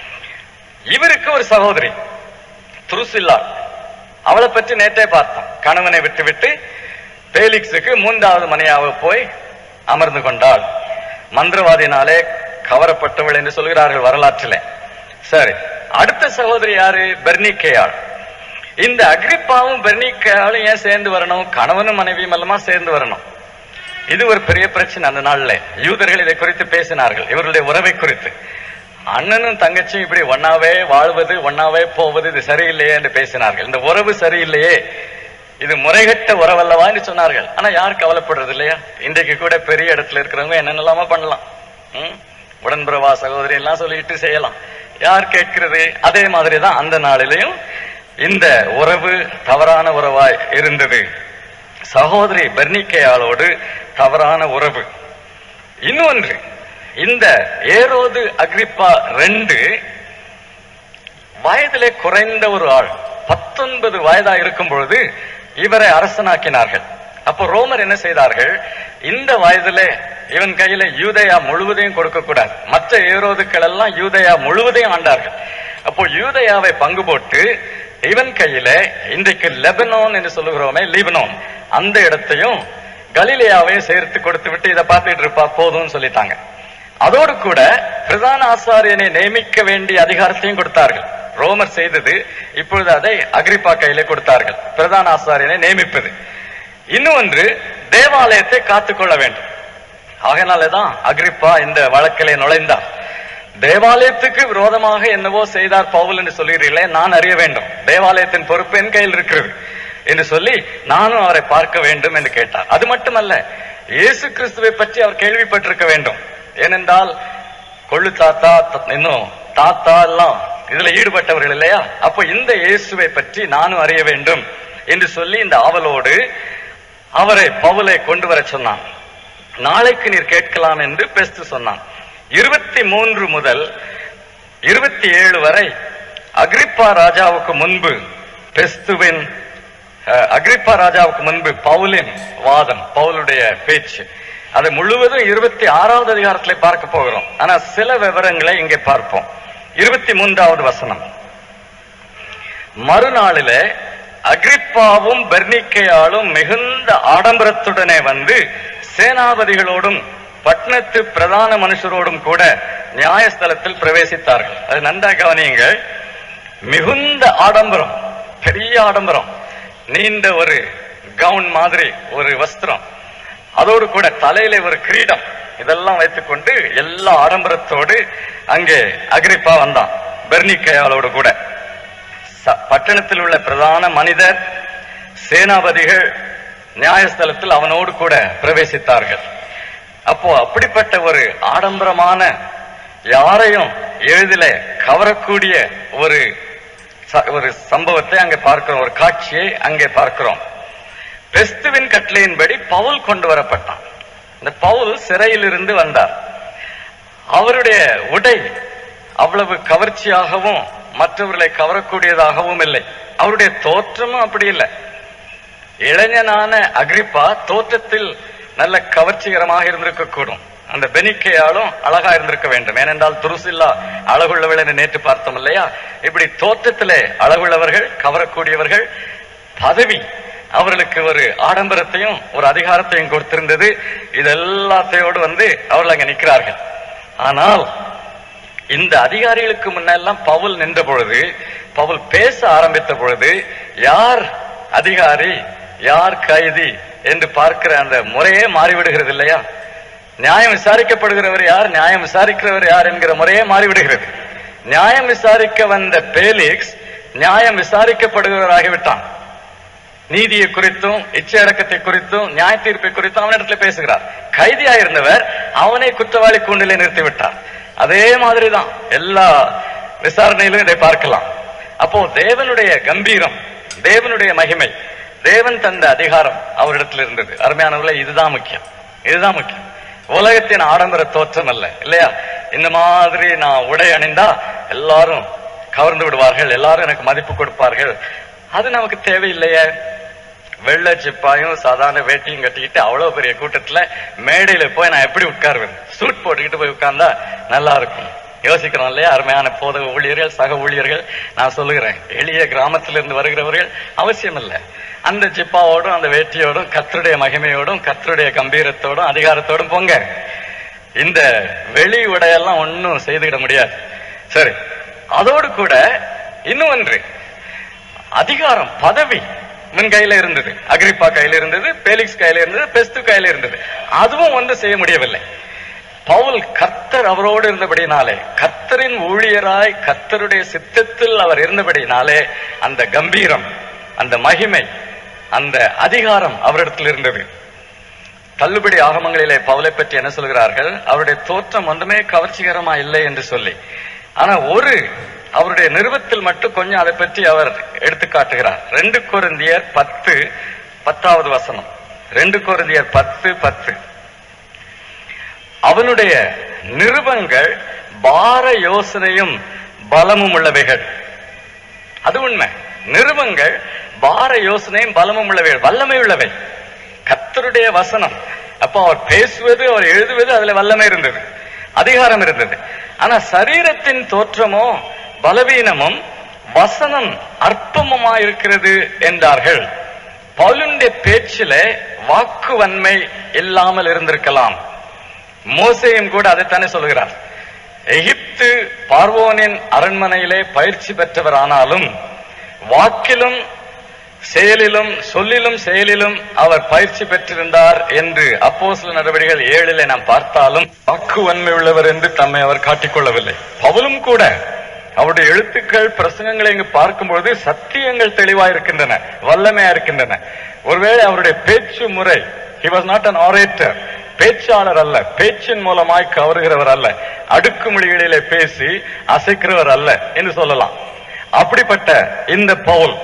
இவருக்கு ஒரு சகோதரி துருசில்லா அவளை பற்றி நேற்றே பார்த்தோம் கணவனை விட்டுவிட்டு பேலிக்ஸுக்கு மூன்றாவது மனையாக போய் அமர்ந்து கொண்டாள் மந்திரவாதினாலே கவரப்பட்டவள் என்று சொல்கிறார்கள் வரலாற்றிலே சரி அடுத்த சகோதரி யாரு பெர்னிக்கேயாள் இந்த அக்ரிப்பாவும் பெர்னிக்கேயாளும் ஏன் சேர்ந்து வரணும் கணவனும் மனைவியும் எல்லாமா சேர்ந்து வரணும் இது ஒரு பெரிய பிரச்சனை அந்த நாள்ல யூதர்கள் இதை குறித்து பேசினார்கள் இவர்களுடைய உறவை குறித்து அண்ணனும் தங்கச்சியும் இப்படி ஒன்னாவே வாழ்வது ஒன்னாவே போவது இது சரியில்லையே என்று பேசினார்கள் இந்த உறவு சரியில்லையே இது முறைகட்ட உறவல்லவா என்று சொன்னார்கள் ஆனா யார் கவலைப்படுறது இல்லையா இன்றைக்கு கூட பெரிய இடத்துல இருக்கிறவங்க என்னென்னலாமா பண்ணலாம் ம்? உடன்பிறவா சகோதரி எல்லாம் சொல்லிட்டு செய்யலாம் யார் கேட்கிறது அதே மாதிரிதான் அந்த நாளிலையும் இந்த உறவு தவறான உறவாய் இருந்தது சகோதரி பெர்னிக்கையாளோடு தவறான உறவு இன்னொன்று இந்த ஏரோது அக்ரிப்பா ரெண்டு வயதிலே குறைந்த ஒரு ஆள் பத்தொன்பது வயதா இருக்கும் பொழுது இவரை அரசனாக்கினார்கள் அப்போ ரோமர் என்ன செய்தார்கள் இந்த வயதிலே இவன் கையில யூதயா முழுவதையும் கொடுக்க கூடாது மற்ற ஏரோதுக்கள் எல்லாம் யூதயா முழுவதையும் ஆண்டார்கள் அப்போ யூதயாவை பங்கு போட்டு இவன் கையில இன்றைக்கு லெபனோன் என்று சொல்லுகிறோமே லீபனோன் அந்த இடத்தையும் கலிலேயாவையும் சேர்த்து கொடுத்து விட்டு இதை பார்த்துட்டு இருப்பா போதும்னு சொல்லிட்டாங்க அதோடு கூட பிரதான ஆசாரியனை நியமிக்க வேண்டிய அதிகாரத்தையும் கொடுத்தார்கள் ரோமர் செய்தது இப்பொழுது அதை அக்ரிப்பா கையில கொடுத்தார்கள் பிரதான ஆசாரியனை நியமிப்பது இன்னொன்று தேவாலயத்தை காத்துக்கொள்ள வேண்டும் ஆகையினாலதான் அக்ரிப்பா இந்த வழக்கிலே நுழைந்தார் தேவாலயத்துக்கு விரோதமாக என்னவோ செய்தார் பவுல் என்று சொல்கிறீர்களே நான் அறிய வேண்டும் தேவாலயத்தின் பொறுப்பு என் கையில் இருக்கிறது என்று சொல்லி நானும் அவரை பார்க்க வேண்டும் என்று கேட்டார் அது மட்டுமல்ல இயேசு கிறிஸ்துவை பற்றி அவர் கேள்விப்பட்டிருக்க வேண்டும் ஏனென்றால் கொள்ளு தாத்தா த- இன்னும் தாத்தா எல்லாம் இதுல ஈடுபட்டவர்கள் இல்லையா அப்போ இந்த இயேசுவை பற்றி நானும் அறிய வேண்டும் என்று சொல்லி இந்த ஆவலோடு அவரை பவுலை கொண்டு வர சொன்னான் நாளைக்கு நீர் கேட்கலாம் என்று பெஸ்து சொன்னான் இருபத்தி மூன்று முதல் இருபத்தி ஏழு வரை அக்ரிப்பா ராஜாவுக்கு முன்பு பெஸ்துவின் அஹ், அக்ரிப்பா ராஜாவுக்கு முன்பு பவுலின் வாதம் பவுலுடைய பேச்சு அதை முழுவதும் இருபத்தி ஆறாவது அதிகாரத்திலே பார்க்க போகிறோம் ஆனா சில விவரங்களை இங்கே பார்ப்போம் இருபத்தி மூன்றாவது வசனம் மறுநாளிலே அக்ரிப்பாவும் பெர்னிக்கையாலும் மிகுந்த ஆடம்பரத்துடனே வந்து சேனாபதிகளோடும் பட்டணத்து பிரதான மனுஷரோடும் கூட நியாயஸ்தலத்தில் பிரவேசித்தார்கள் அது நன்றா கவனியுங்கள் மிகுந்த ஆடம்பரம் பெரிய ஆடம்பரம் நீண்ட ஒரு கவுன் மாதிரி ஒரு வஸ்திரம் அதோடு கூட தலையில ஒரு கிரீடம் இதெல்லாம் வைத்துக்கொண்டு எல்லா ஆடம்பரத்தோடு அங்கே அக்ரிப்பா வந்தான் பெர்னிக்கையாளோடு கூட ச- பட்டணத்தில் உள்ள பிரதான மனிதர் சேனாபதிகள் நியாயஸ்தலத்தில் அவனோடு கூட பிரவேசித்தார்கள் அப்போ அப்படிப்பட்ட ஒரு ஆடம்பரமான யாரையும் எளிதில கவரக்கூடிய ஒரு ச- ஒரு சம்பவத்தை அங்கே பார்க்கிறோம் ஒரு காட்சியை அங்கே பார்க்கிறோம் பெஸ்துவின் கட்டளையின்படி பவுல் கொண்டு வரப்பட்டான் இந்த பவுல் சிறையிலிருந்து வந்தார் அவருடைய உடை அவ்வளவு கவர்ச்சியாகவும் மற்றவர்களை கவரக்கூடியதாகவும் இல்லை அவருடைய தோற்றமும் அப்படி இல்லை இளைஞனான அக்ரிப்பா தோற்றத்தில் நல்ல கவர்ச்சிகரமாக இருந்திருக்க கூடும் அந்த பெனிக்கையாலும் அழகா இருந்திருக்க வேண்டும் ஏனென்றால் துருசில்லா அழகுள்ளவள் என்று நேற்று பார்த்தோம் இல்லையா இப்படி தோற்றத்திலே அழகுள்ளவர்கள் கவரக்கூடியவர்கள் பதவி அவர்களுக்கு ஒரு ஆடம்பரத்தையும் ஒரு அதிகாரத்தையும் கொடுத்திருந்தது இது எல்லாத்தையோடு வந்து அவர்கள் அங்க நிற்கிறார்கள் ஆனால் இந்த அதிகாரிகளுக்கு முன்னெல்லாம் பவுல் நின்ற பொழுது பவுல் பேச ஆரம்பித்த பொழுது யார் அதிகாரி யார் கைதி என்று பார்க்கிற அந்த முறையே மாறிவிடுகிறது இல்லையா நியாயம் விசாரிக்கப்படுகிறவர் யார் நியாயம் விசாரிக்கிறவர் யார் என்கிற முறையே மாறிவிடுகிறது நியாயம் விசாரிக்க வந்த பேலிக்ஸ் நியாயம் விசாரிக்கப்படுகிறவராகிவிட்டான் நீதியை குறித்தும் இச்சையடக்கத்தை குறித்தும் நியாய தீர்ப்பை குறித்தும் அவனிடத்துல பேசுகிறார் கைதியா இருந்தவர் அவனை குற்றவாளி கூண்டிலே நிறுத்திவிட்டார் அதே மாதிரிதான் எல்லா விசாரணையிலும் இதை பார்க்கலாம் அப்போ தேவனுடைய கம்பீரம் தேவனுடைய மகிமை தேவன் தந்த அதிகாரம் அவரிடத்தில் இருந்தது அருமையானவர்களே இதுதான் முக்கியம் இதுதான் முக்கியம் உலகத்தின் ஆடம்பர தோற்றம் அல்ல இல்லையா இந்த மாதிரி நான் உடை அணிந்தா எல்லாரும் கவர்ந்து விடுவார்கள் எல்லாரும் எனக்கு மதிப்பு கொடுப்பார்கள் அது நமக்கு தேவையில்லையே வெள்ளை சிப்பாயும் சாதாரண வேட்டியும் கட்டிக்கிட்டு அவ்வளவு பெரிய கூட்டத்துல மேடையில போய் நான் எப்படி உட்காருவேன் சூட் போட்டுக்கிட்டு போய் உட்கார்ந்தா நல்லா இருக்கும் யோசிக்கிறோம் இல்லையா அருமையான போதக ஊழியர்கள் சக ஊழியர்கள் நான் சொல்லுகிறேன் எளிய கிராமத்திலிருந்து வருகிறவர்கள் அவசியம் இல்லை அந்த சிப்பாவோடும் அந்த வேட்டியோடும் கத்தருடைய மகிமையோடும் கத்தருடைய கம்பீரத்தோடும் அதிகாரத்தோடும் போங்க இந்த வெளி உடையெல்லாம் ஒன்றும் செய்துவிட முடியாது சரி அதோடு கூட இன்னும் ஒன்று அதிகாரம் பதவி இவன் கையில இருந்தது அக்ரிப்பா கையில இருந்தது பேலிக்ஸ் கையில இருந்தது பெஸ்து கையில இருந்தது அதுவும் வந்து செய்ய முடியவில்லை பவுல் கர்த்தர் அவரோடு இருந்தபடினாலே கர்த்தரின் ஊழியராய் கர்த்தருடைய சித்தத்தில் அவர் இருந்தபடினாலே அந்த கம்பீரம் அந்த மகிமை அந்த அதிகாரம் அவரிடத்தில் இருந்தது தள்ளுபடி ஆகமங்களிலே பவுலை பற்றி என்ன சொல்கிறார்கள் அவருடைய தோற்றம் ஒன்றுமே கவர்ச்சிகரமா இல்லை என்று சொல்லி ஆனா ஒரு அவருடைய நிறுவத்தில் மட்டும் கொஞ்சம் அதை பற்றி அவர் எடுத்து காட்டுகிறார் ரெண்டு கொரிந்தியர் பத்து பத்தாவது வசனம் ரெண்டு கொரிந்தியர் பத்து பத்து அவனுடைய நிருபங்கள் பார யோசனையும் பலமும் உள்ளவைகள் அது உண்மை நிருபங்கள் பார யோசனையும் பலமும் உள்ளவைகள் வல்லமை உள்ளவை கத்தருடைய வசனம் அப்போ அவர் பேசுவது அவர் எழுதுவது அதுல வல்லமை இருந்தது அதிகாரம் இருந்தது ஆனா சரீரத்தின் தோற்றமோ பலவீனமும் வசனம் அற்பமுமா இருக்கிறது என்றார்கள் பவுலுடைய பேச்சில வாக்குவன்மை இல்லாமல் இருந்திருக்கலாம் மோசையும் கூட அதைத்தானே சொல்கிறார் எகிப்து பார்வோனின் அரண்மனையிலே பயிற்சி பெற்றவர் ஆனாலும் வாக்கிலும் செயலிலும் சொல்லிலும் செயலிலும் அவர் பயிற்சி பெற்றிருந்தார் என்று அப்போஸ்தல நடவடிக்கைகள் ஏழிலே நாம் பார்த்தாலும் வாக்குவன்மை உள்ளவர் என்று தம்மை அவர் காட்டிக்கொள்ளவில்லை பவுலும் கூட அவருடைய எழுத்துக்கள் பிரசங்கங்களை இங்கு பார்க்கும்போது சத்தியங்கள் தெளிவா இருக்கின்றன வல்லமையா இருக்கின்றன ஒருவேளை அவருடைய பேச்சு முறை he was not an orator பேச்சாளர் அல்ல பேச்சின் மூலமாய் கவருகிறவர் அல்ல அடுக்குமொழிகளிலே பேசி அசைக்கிறவர் அல்ல என்று சொல்லலாம் அப்படிப்பட்ட இந்த பவுல்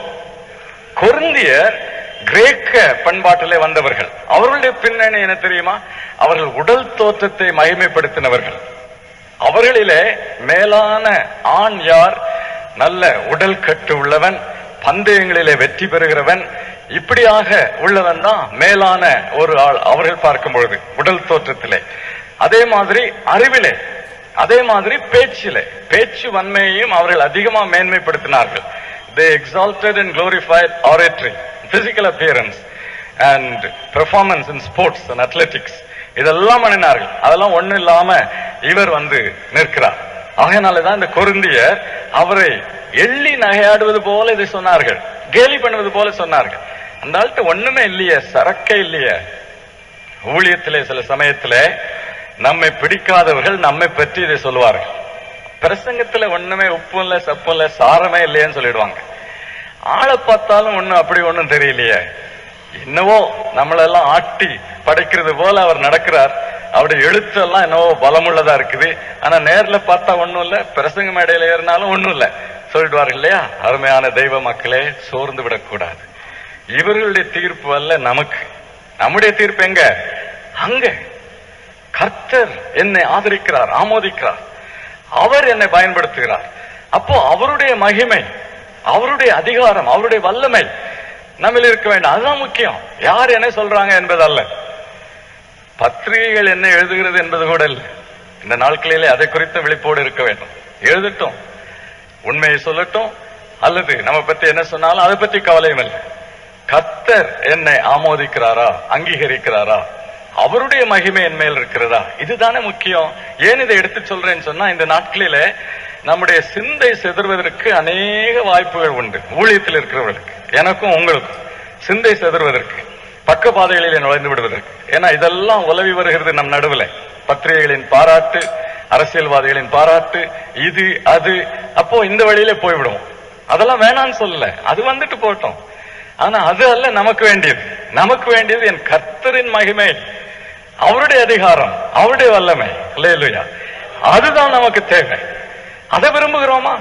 கொருந்தியர் கிரேக்க பண்பாட்டிலே வந்தவர்கள் அவர்களுடைய பின்னணி என்ன தெரியுமா அவர்கள் உடல் தோற்றத்தை மகிமைப்படுத்தினவர்கள் அவர்களிலே மேலான ஆண் யார் நல்ல உடல் கட்டு உள்ளவன் பந்தயங்களிலே வெற்றி பெறுகிறவன் இப்படியாக உள்ளவன் தான் மேலான ஒரு ஆள் அவர்கள் பார்க்கும் பொழுது உடல் தோற்றத்திலே அதே மாதிரி அறிவிலே அதே மாதிரி பேச்சிலே பேச்சு வன்மையையும் அவர்கள் அதிகமா மேன்மைப்படுத்தினார்கள் they exalted and glorified oratory physical appearance and performance in sports and athletics இதெல்லாம் பண்ணினார்கள் அதெல்லாம் ஒண்ணு இல்லாம இவர் வந்து நிற்கிறார் ஆகையினாலதான் இந்த கொருந்தியர் அவரை எள்ளி நகையாடுவது போல இதை சொன்னார்கள் கேலி பண்ணுவது போல சொன்னார்கள் அந்த ஆள்கிட்ட ஒண்ணுமே இல்லையே சரக்கே இல்லையே ஊழியத்திலே சில சமயத்திலே நம்மை பிடிக்காதவர்கள் நம்மை பற்றி இதை சொல்லுவார்கள் பிரசங்கத்துல ஒண்ணுமே உப்பும் இல்ல சப்பும் இல்ல சாரமே இல்லையேன்னு சொல்லிடுவாங்க ஆளை பார்த்தாலும் ஒண்ணும் அப்படி ஒண்ணும் தெரியலையே என்னவோ நம்மளெல்லாம் ஆட்டி படைக்கிறது போல அவர் நடக்கிறார் அவருடைய எழுத்தெல்லாம் என்னவோ பலமுள்ளதா இருக்குது ஆனா நேர்ல பார்த்தா ஒண்ணும் இல்ல பிரசங்க மேடையில ஏறினாலும் ஒண்ணும் இல்ல சொல்லிடுவார்கள் இல்லையா அருமையான தெய்வ மக்களே சோர்ந்து விடக்கூடாது இவர்களுடைய தீர்ப்பு அல்ல நமக்கு நம்முடைய தீர்ப்பு எங்க அங்க கர்த்தர் என்னை ஆதரிக்கிறார் ஆமோதிக்கிறார் அவர் என்னை பயன்படுத்துகிறார் அப்போ அவருடைய மகிமை அவருடைய அதிகாரம் அவருடைய வல்லமை நம்மில் இருக்க வேண்டும் அதுதான் முக்கியம் யார் என்ன சொல்றாங்க என்பதல்ல பத்திரிகைகள் என்ன எழுதுகிறது என்பது கூட இல்லை இந்த நாட்களிலே அதை குறித்த விழிப்போடு இருக்க வேண்டும் எழுதட்டும் உண்மையை சொல்லட்டும் அல்லது நம்ம பத்தி என்ன சொன்னாலும் அதை பத்தி கவலையும் இல்லை கர்த்தர் என்னை ஆமோதிக்கிறாரா அங்கீகரிக்கிறாரா அவருடைய மகிமை என் மேல் இருக்கிறதா இதுதானே முக்கியம் ஏன் இதை எடுத்து சொல்றேன்னு சொன்னா இந்த நாட்களிலே நம்முடைய சிந்தை செதறுவதற்கு அநேக வாய்ப்புகள் உண்டு ஊழியத்தில் இருக்கிறவர்களுக்கு எனக்கும் உங்களுக்கும் சிந்தை செதறுவதற்கு பக்க பாதைகளிலே நுழைந்து விடுவதற்கு ஏன்னா இதெல்லாம் உலவி வருகிறது நம் நடுவில் பத்திரிகைகளின் பாராட்டு அரசியல்வாதிகளின் பாராட்டு இது அது அப்போ இந்த வழியிலே போய்விடுவோம் அதெல்லாம் வேணாம்னு சொல்லல அது வந்துட்டு போட்டோம் ஆனா அது அல்ல நமக்கு வேண்டியது நமக்கு வேண்டியது என் கர்த்தரின் மகிமை அவருடைய அதிகாரம் அவருடைய வல்லமை இல்லையா அதுதான் நமக்கு தேவை அதை விரும்புகிறோமா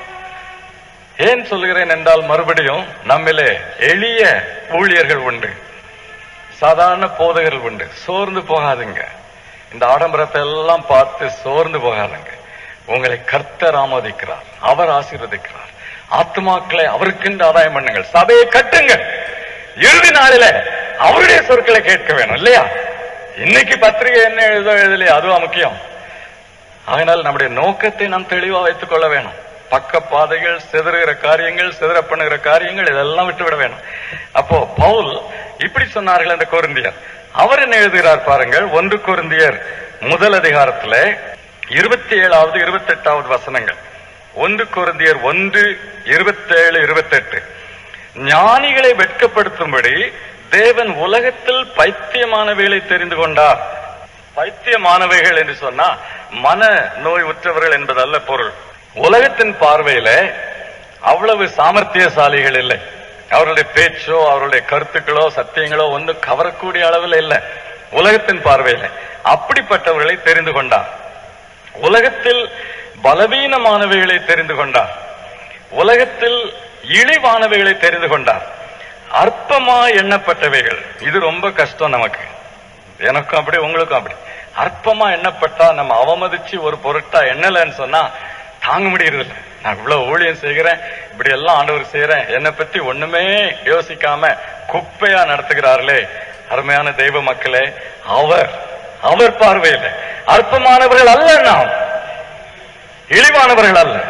ஏன் சொல்கிறேன் என்றால் மறுபடியும் நம்மிலே எளிய ஊழியர்கள் உண்டு சாதாரண போதகர்கள் உண்டு சோர்ந்து போகாதுங்க இந்த ஆடம்பரத்தை எல்லாம் பார்த்து சோர்ந்து போகாதுங்க உங்களை கர்த்தர் ஆமோதிக்கிறார் அவர் ஆசீர்வதிக்கிறார் ஆத்மாக்களை அவருக்கென்று ஆதாயம் பண்ணுங்கள் சபையை கட்டுங்க இறுதி நாளில அவருடைய சொற்களை கேட்க வேணும் இல்லையா இன்னைக்கு பத்திரிகை என்ன எழுதோ எழுதலையா அதுவா முக்கியம் அதனால் நம்முடைய நோக்கத்தை நாம் தெளிவா வைத்துக் கொள்ள வேணும் பக்க பாதைகள் சிதறுகிற காரியங்கள் சிதற பண்ணுகிற காரியங்கள் இதெல்லாம் விட்டு விட வேணும் அப்போ பவுல் இப்படி சொன்னார்கள் அந்த கொருந்தியர் அவர் என்ன எழுதுகிறார் பாருங்கள் ஒன்று கொருந்தியர் முதல் அதிகாரத்துல இருபத்தி ஏழாவது இருபத்தி எட்டாவது வசனங்கள் ஒன்று கொருந்தியர் ஒன்று இருபத்தேழு இருபத்தெட்டு ஞானிகளை வெட்கப்படுத்தும்படி தேவன் உலகத்தில் பைத்தியமானவைகளை தெரிந்து கொண்டார் பைத்தியமானவைகள் என்று சொன்னா மன நோய் உற்றவர்கள் என்பதல்ல பொருள் உலகத்தின் பார்வையில அவ்வளவு சாமர்த்தியசாலிகள் இல்லை அவருடைய பேச்சோ அவருடைய கருத்துக்களோ சத்தியங்களோ ஒன்றும் கவரக்கூடிய அளவில் இல்லை உலகத்தின் பார்வையில அப்படிப்பட்டவர்களை தெரிந்து கொண்டார் உலகத்தில் பலவீனமானவைகளை தெரிந்து கொண்டார் உலகத்தில் இழிவானவைகளை தெரிந்து கொண்டார் அற்பமா எண்ணப்பட்டவைகள் இது ரொம்ப கஷ்டம் நமக்கு எனக்கும் அப்படி உங்களுக்கும் அப்படி அற்பமா எண்ணப்பட்டா நம்ம அவமதிச்சு ஒரு பொருட்டா எண்ணலன்னு சொன்னா தாங்க முடியறது இல்லை நான் இவ்வளவு ஊழியம் செய்கிறேன் இப்படி எல்லாம் ஆண்டவர் செய்யறேன் என்னை பத்தி ஒண்ணுமே யோசிக்காம குப்பையா நடத்துகிறார்களே அருமையான தெய்வ மக்களே அவர் அவர் பார்வையில் அற்பமானவர்கள் அல்ல நாம் இழிவானவர்கள் அல்ல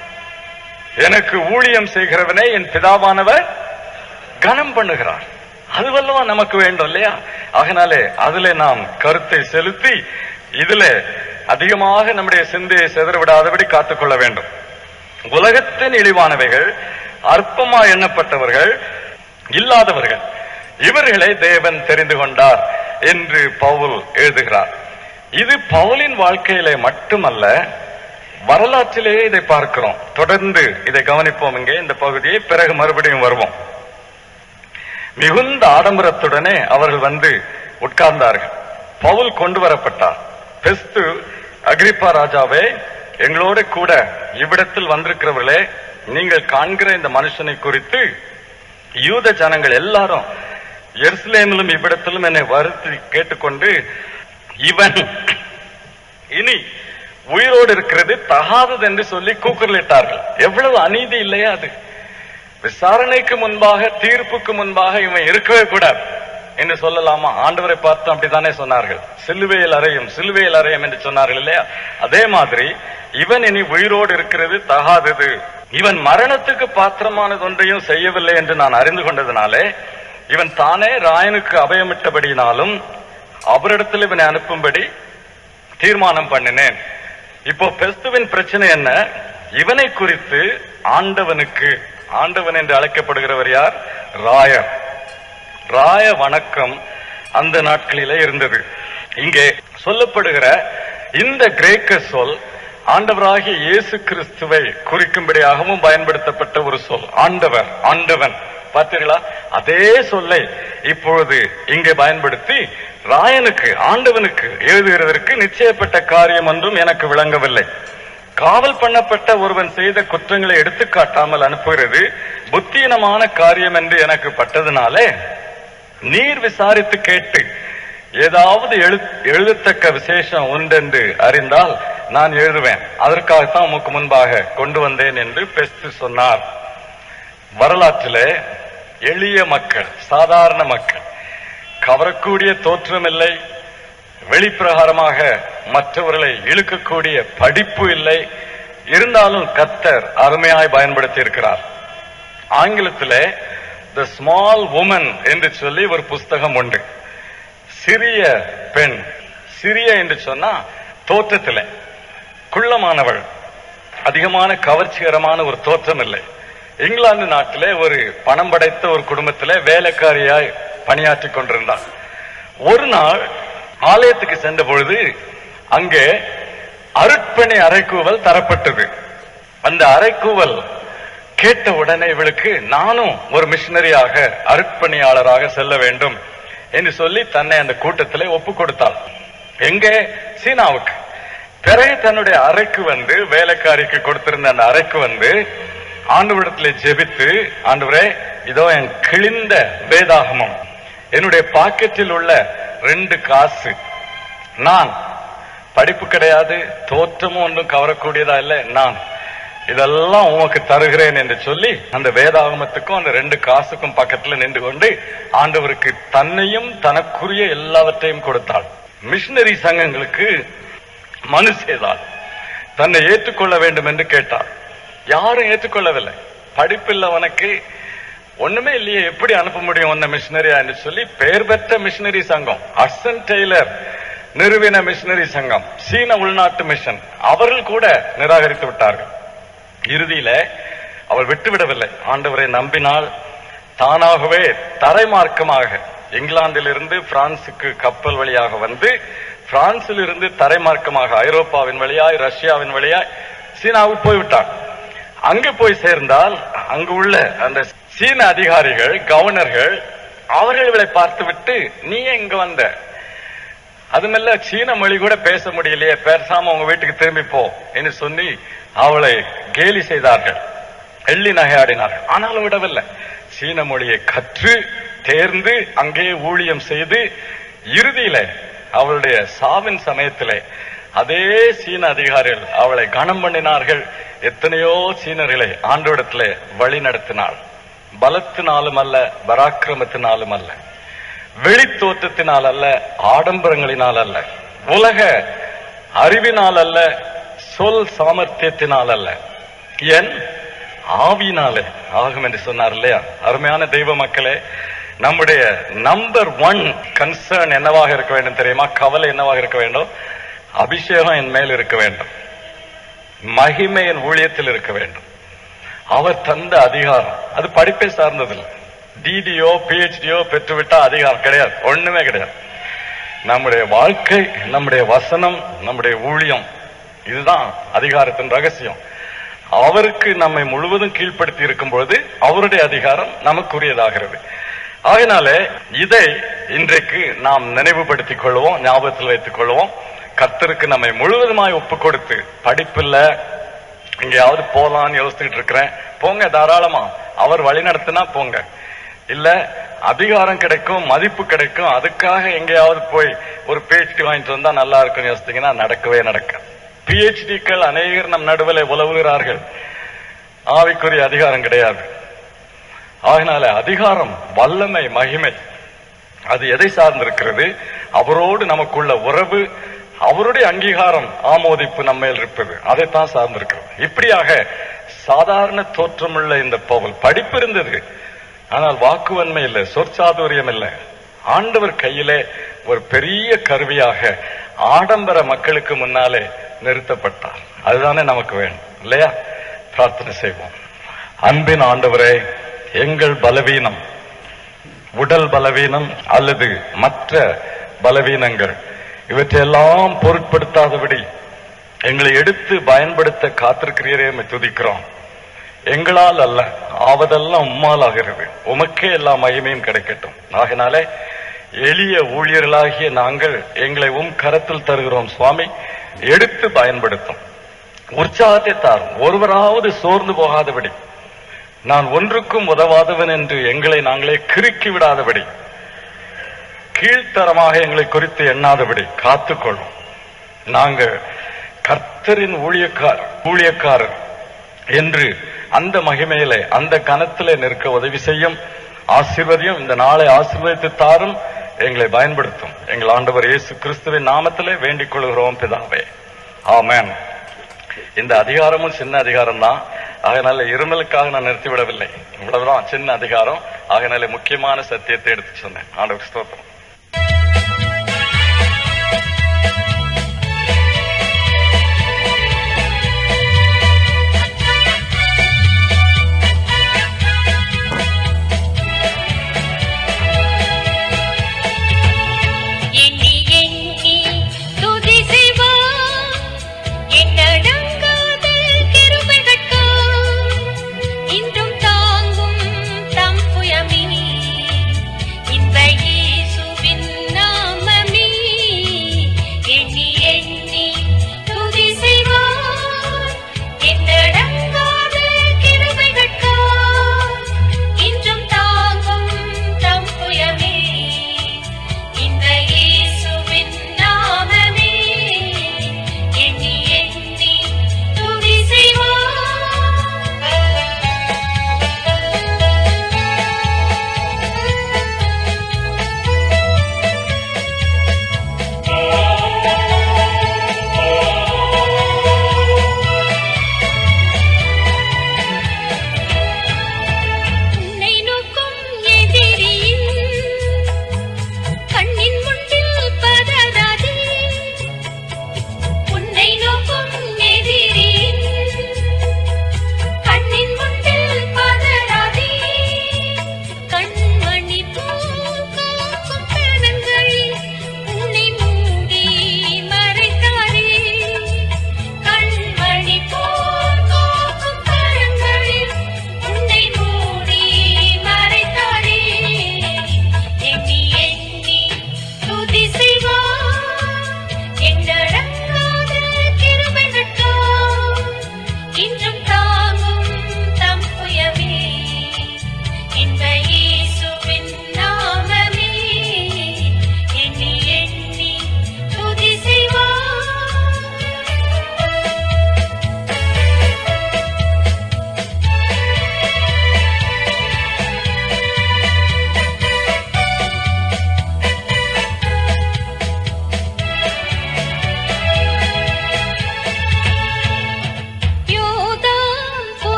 எனக்கு ஊழியம் செய்கிறவனே என் பிதாவானவர் கனம் பண்ணுகிறார் அதுவல்லவா நமக்கு வேண்டும் இல்லையா அதனாலே அதுல நாம் கருத்தை செலுத்தி இதுல அதிகமாக நம்முடைய சிந்தையை செதற விடாதபடி காத்துக்கொள்ள வேண்டும் உலகத்தின் இழிவானவைகள் அற்பமா எண்ணப்பட்டவர்கள் இல்லாதவர்கள் இவர்களை தேவன் தெரிந்து கொண்டார் என்று பவுல் எழுதுகிறார் இது பவுலின் வாழ்க்கையிலே மட்டுமல்ல வரலாற்றிலேயே இதை பார்க்கிறோம் தொடர்ந்து இதை கவனிப்போம் இங்கே இந்த பகுதியை பிறகு மறுபடியும் வருவோம் மிகுந்த ஆடம்பரத்துடனே அவர்கள் வந்து உட்கார்ந்தார்கள் பவுல் கொண்டு வரப்பட்டார் பெஸ்து அக்ரிப்பா ராஜாவே எங்களோட கூட இவ்விடத்தில் வந்திருக்கிறவர்களே நீங்கள் காண்கிற இந்த மனுஷனை குறித்து யூத ஜனங்கள் எல்லாரும் எருசலேமிலும் இவ்விடத்திலும் என்னை வருத்தி கேட்டுக்கொண்டு இவன் இனி உயிரோடு இருக்கிறது தகாதது என்று சொல்லி கூக்குரலிட்டார்கள் எவ்வளவு அநீதி இல்லையா அது விசாரணைக்கு முன்பாக தீர்ப்புக்கு முன்பாக இவன் இருக்கவே கூடாது என்று சொல்லலாமா ஆண்டவரை பார்த்து அப்படித்தானே சொன்னார்கள் சிலுவையில் அறையும் சிலுவையில் அறையும் என்று சொன்னார்கள் இல்லையா அதே மாதிரி இவன் இனி உயிரோடு இருக்கிறது தகாதது இவன் மரணத்துக்கு பாத்திரமானது ஒன்றையும் செய்யவில்லை என்று நான் அறிந்து கொண்டதினாலே இவன் தானே ராயனுக்கு அபயமிட்டபடியினாலும் அவரிடத்தில் இவனை அனுப்பும்படி தீர்மானம் பண்ணினேன் இப்போ பெஸ்துவின் பிரச்சனை என்ன இவனை குறித்து ஆண்டவனுக்கு ஆண்டவன் என்று அழைக்கப்படுகிறவர் யார் ராயர் ராய வணக்கம் அந்த நாட்களிலே இருந்தது இங்கே சொல்லப்படுகிற இந்த கிரேக்க சொல் ஆண்டவராகிய இயேசு கிறிஸ்துவை குறிக்கும்படியாகவும் பயன்படுத்தப்பட்ட ஒரு சொல் ஆண்டவர் ஆண்டவன் பார்த்தீர்களா அதே சொல்லை இப்பொழுது இங்கே பயன்படுத்தி ராயனுக்கு ஆண்டவனுக்கு எழுதுகிறதற்கு நிச்சயப்பட்ட காரியம் ஒன்றும் எனக்கு விளங்கவில்லை காவல் பண்ணப்பட்ட ஒருவன் செய்த குற்றங்களை எடுத்துக்காட்டாமல் அனுப்புகிறது புத்தீனமான காரியம் என்று எனக்கு பட்டதினாலே நீர் விசாரித்து கேட்டு ஏதாவது எழு எழுதத்தக்க விசேஷம் உண்டென்று அறிந்தால் நான் எழுதுவேன் அதற்காகத்தான் உமக்கு முன்பாக கொண்டு வந்தேன் என்று பெஸ்து சொன்னார் வரலாற்றிலே எளிய மக்கள் சாதாரண மக்கள் கவரக்கூடிய தோற்றம் இல்லை வெளிப்பிரகாரமாக மற்றவர்களை இழுக்கக்கூடிய படிப்பு இல்லை இருந்தாலும் கத்தர் அருமையாய் பயன்படுத்தி இருக்கிறார் ஆங்கிலத்திலே த ஸ்மால் உமன் என்று சொல்லி ஒரு புஸ்தகம் உண்டு சிறிய பெண் சிறிய என்று சொன்னா தோற்றத்திலே குள்ளமானவள் அதிகமான கவர்ச்சிகரமான ஒரு தோற்றம் இல்லை இங்கிலாந்து நாட்டிலே ஒரு பணம் படைத்த ஒரு குடும்பத்திலே வேலைக்காரியாய் பணியாற்றிக் கொண்டிருந்தார் ஒரு நாள் ஆலயத்துக்கு சென்ற பொழுது அங்கே அருட்பணி அறைக்கூவல் தரப்பட்டது அந்த அறைக்கூவல் கேட்ட உடனே இவளுக்கு நானும் ஒரு மிஷினரியாக அருட்பணியாளராக செல்ல வேண்டும் என்று சொல்லி தன்னை அந்த கூட்டத்திலே ஒப்பு கொடுத்தாள் எங்கே சீனாவுக்கு பிறகு தன்னுடைய அறைக்கு வந்து வேலைக்காரிக்கு கொடுத்திருந்த அந்த அறைக்கு வந்து ஆண்டவரிடத்திலே ஜெபித்து ஆண்டவரே இதோ என் கிழிந்த வேதாகமம் என்னுடைய பாக்கெட்டில் உள்ள ரெண்டு காசு நான் படிப்பு கிடையாது தோற்றமும் ஒன்றும் கவரக்கூடியதா இல்லை நான் இதெல்லாம் உமக்கு தருகிறேன் என்று சொல்லி அந்த வேதாகமத்துக்கும் அந்த ரெண்டு காசுக்கும் பக்கத்துல நின்று கொண்டு ஆண்டவருக்கு தன்னையும் தனக்குரிய எல்லாவற்றையும் கொடுத்தாள் மிஷினரி சங்கங்களுக்கு மனு செய்தாள் தன்னை ஏற்றுக்கொள்ள வேண்டும் என்று கேட்டாள் யாரும் ஏற்றுக்கொள்ளவில்லை படிப்பில்லவனுக்கு ஒண்ணுமே இல்லையே எப்படி அனுப்ப முடியும் உன்ன மிஷினரியா என்று சொல்லி பெயர் பெற்ற மிஷினரி சங்கம் அர்சன் டெய்லர் நிறுவின மிஷினரி சங்கம் சீன உள்நாட்டு மிஷன் அவர்கள் கூட நிராகரித்து விட்டார்கள் இறுதியில அவள் விட்டுவிடவில்லை ஆண்டவரை நம்பினால் தானாகவே தரைமார்க்கமாக இங்கிலாந்திலிருந்து பிரான்சுக்கு கப்பல் வழியாக வந்து பிரான்சில் இருந்து தரைமார்க்கமாக ஐரோப்பாவின் வழியாய் ரஷ்யாவின் வழியாய் சீனாவுக்கு போய்விட்டார் அங்கு போய் சேர்ந்தால் அங்கு உள்ள அந்த சீன அதிகாரிகள் கவர்னர்கள் அவர்கள் இவளை பார்த்துவிட்டு நீ எங்க வந்த அதுமல்ல சீன மொழி கூட பேச முடியலையே பேசாம உங்க வீட்டுக்கு திரும்பி போ என்று சொல்லி அவளை கேலி செய்தார்கள் எள்ளி நகையாடினார்கள் ஆனாலும் விடவில்லை சீன மொழியை கற்று தேர்ந்து அங்கே ஊழியம் செய்து இறுதியில அவளுடைய சாவின் சமயத்திலே அதே சீன அதிகாரிகள் அவளை கனம் பண்ணினார்கள் எத்தனையோ சீனர்களை ஆண்டோடத்திலே வழி நடத்தினாள் பலத்தினாலும் அல்ல பராக்கிரமத்தினாலும் அல்ல வெளித்தோற்றத்தினால் அல்ல ஆடம்பரங்களினால் அல்ல உலக அறிவினால் அல்ல சொல் சாமர்த்தியத்தினால் அல்ல என் ஆவினாலே ஆகும் என்று சொன்னார் இல்லையா அருமையான தெய்வ மக்களே நம்முடைய நம்பர் ஒன் கன்சர்ன் என்னவாக இருக்க வேண்டும் தெரியுமா கவலை என்னவாக இருக்க வேண்டும் அபிஷேகம் என் மேல் இருக்க வேண்டும் மகிமை என் ஊழியத்தில் இருக்க வேண்டும் அவர் தந்த அதிகாரம் அது படிப்பை சார்ந்ததில்லை டிடியோ பிஹெச்டியோ பெற்றுவிட்டா அதிகாரம் கிடையாது ஒண்ணுமே கிடையாது நம்முடைய வாழ்க்கை நம்முடைய வசனம் நம்முடைய ஊழியம் இதுதான் அதிகாரத்தின் ரகசியம் அவருக்கு நம்மை முழுவதும் கீழ்ப்படுத்தி இருக்கும் பொழுது அவருடைய அதிகாரம் நமக்குரியதாகிறது அதனாலே இதை இன்றைக்கு நாம் நினைவுபடுத்திக் கொள்வோம் ஞாபகத்தில் வைத்துக் கொள்வோம் கர்த்தருக்கு நம்மை முழுவதுமாய் ஒப்பு கொடுத்து படிப்பில்ல எங்கேயாவது போலான்னு யோசிச்சுட்டு இருக்கிறேன் போங்க தாராளமா அவர் வழி நடத்தினா போங்க இல்ல அதிகாரம் கிடைக்கும் மதிப்பு கிடைக்கும் அதுக்காக எங்கேயாவது போய் ஒரு பிஹெச்டி வாங்கிட்டு வந்தா நல்லா இருக்கும் யோசித்தீங்கன்னா நடக்கவே நடக்க பிஹெச்டிக்கள் அநேகர் நம் நடுவில் உலவுகிறார்கள் ஆவிக்குரிய அதிகாரம் கிடையாது அதனால அதிகாரம் வல்லமை மகிமை அது எதை சார்ந்திருக்கிறது அவரோடு நமக்குள்ள உறவு அவருடைய அங்கீகாரம் ஆமோதிப்பு நம்மேல் இருப்பது அதைத்தான் சார்ந்திருக்கிறது இப்படியாக சாதாரண தோற்றமுள்ள இந்த பவுல் படிப்பு இருந்தது ஆனால் வாக்குவன்மை இல்லை சொற்சாதுரியம் இல்லை ஆண்டவர் கையிலே ஒரு பெரிய கருவியாக ஆடம்பர மக்களுக்கு முன்னாலே நிறுத்தப்பட்டார் அதுதானே நமக்கு வேணும் இல்லையா பிரார்த்தனை செய்வோம் அன்பின் ஆண்டவரே எங்கள் பலவீனம் உடல் பலவீனம் அல்லது மற்ற பலவீனங்கள் இவற்றையெல்லாம் பொருட்படுத்தாதபடி எங்களை எடுத்து பயன்படுத்த காத்திருக்கிறீரே எம்மை துதிக்கிறோம் எங்களால் அல்ல ஆவதெல்லாம் உம்மால் ஆகிறது உமக்கே எல்லா மகிமையும் கிடைக்கட்டும் ஆகினாலே எளிய ஊழியர்களாகிய நாங்கள் எங்களை உம் கரத்தில் தருகிறோம் சுவாமி எடுத்து பயன்படுத்தும் உற்சாகத்தை தாரும் ஒருவராவது சோர்ந்து போகாதபடி நான் ஒன்றுக்கும் உதவாதவன் என்று எங்களை நாங்களே கிறுக்கி விடாதபடி கீழ்த்தரமாக எங்களை குறித்து எண்ணாதபடி காத்துக்கொள்ளும் நாங்கள் கர்த்தரின் ஊழியக்கார் ஊழியக்காரர் என்று அந்த மகிமையிலே அந்த கனத்திலே நிற்க உதவி செய்யும் ஆசீர்வதியும் இந்த நாளை ஆசீர்வதித்து தாரும் எங்களை பயன்படுத்தும் எங்கள் ஆண்டவர் இயேசு கிறிஸ்துவின் நாமத்திலே வேண்டிக் கொள்கிறோம் பிதாவே ஆமென் இந்த அதிகாரமும் சின்ன அதிகாரம் தான் ஆகையினால இருமலுக்காக நான் நிறுத்திவிடவில்லை இவ்வளவுதான் சின்ன அதிகாரம் ஆகையினால முக்கியமான சத்தியத்தை எடுத்து சொன்னேன் ஆண்டவர் ஸ்தோத்திரம்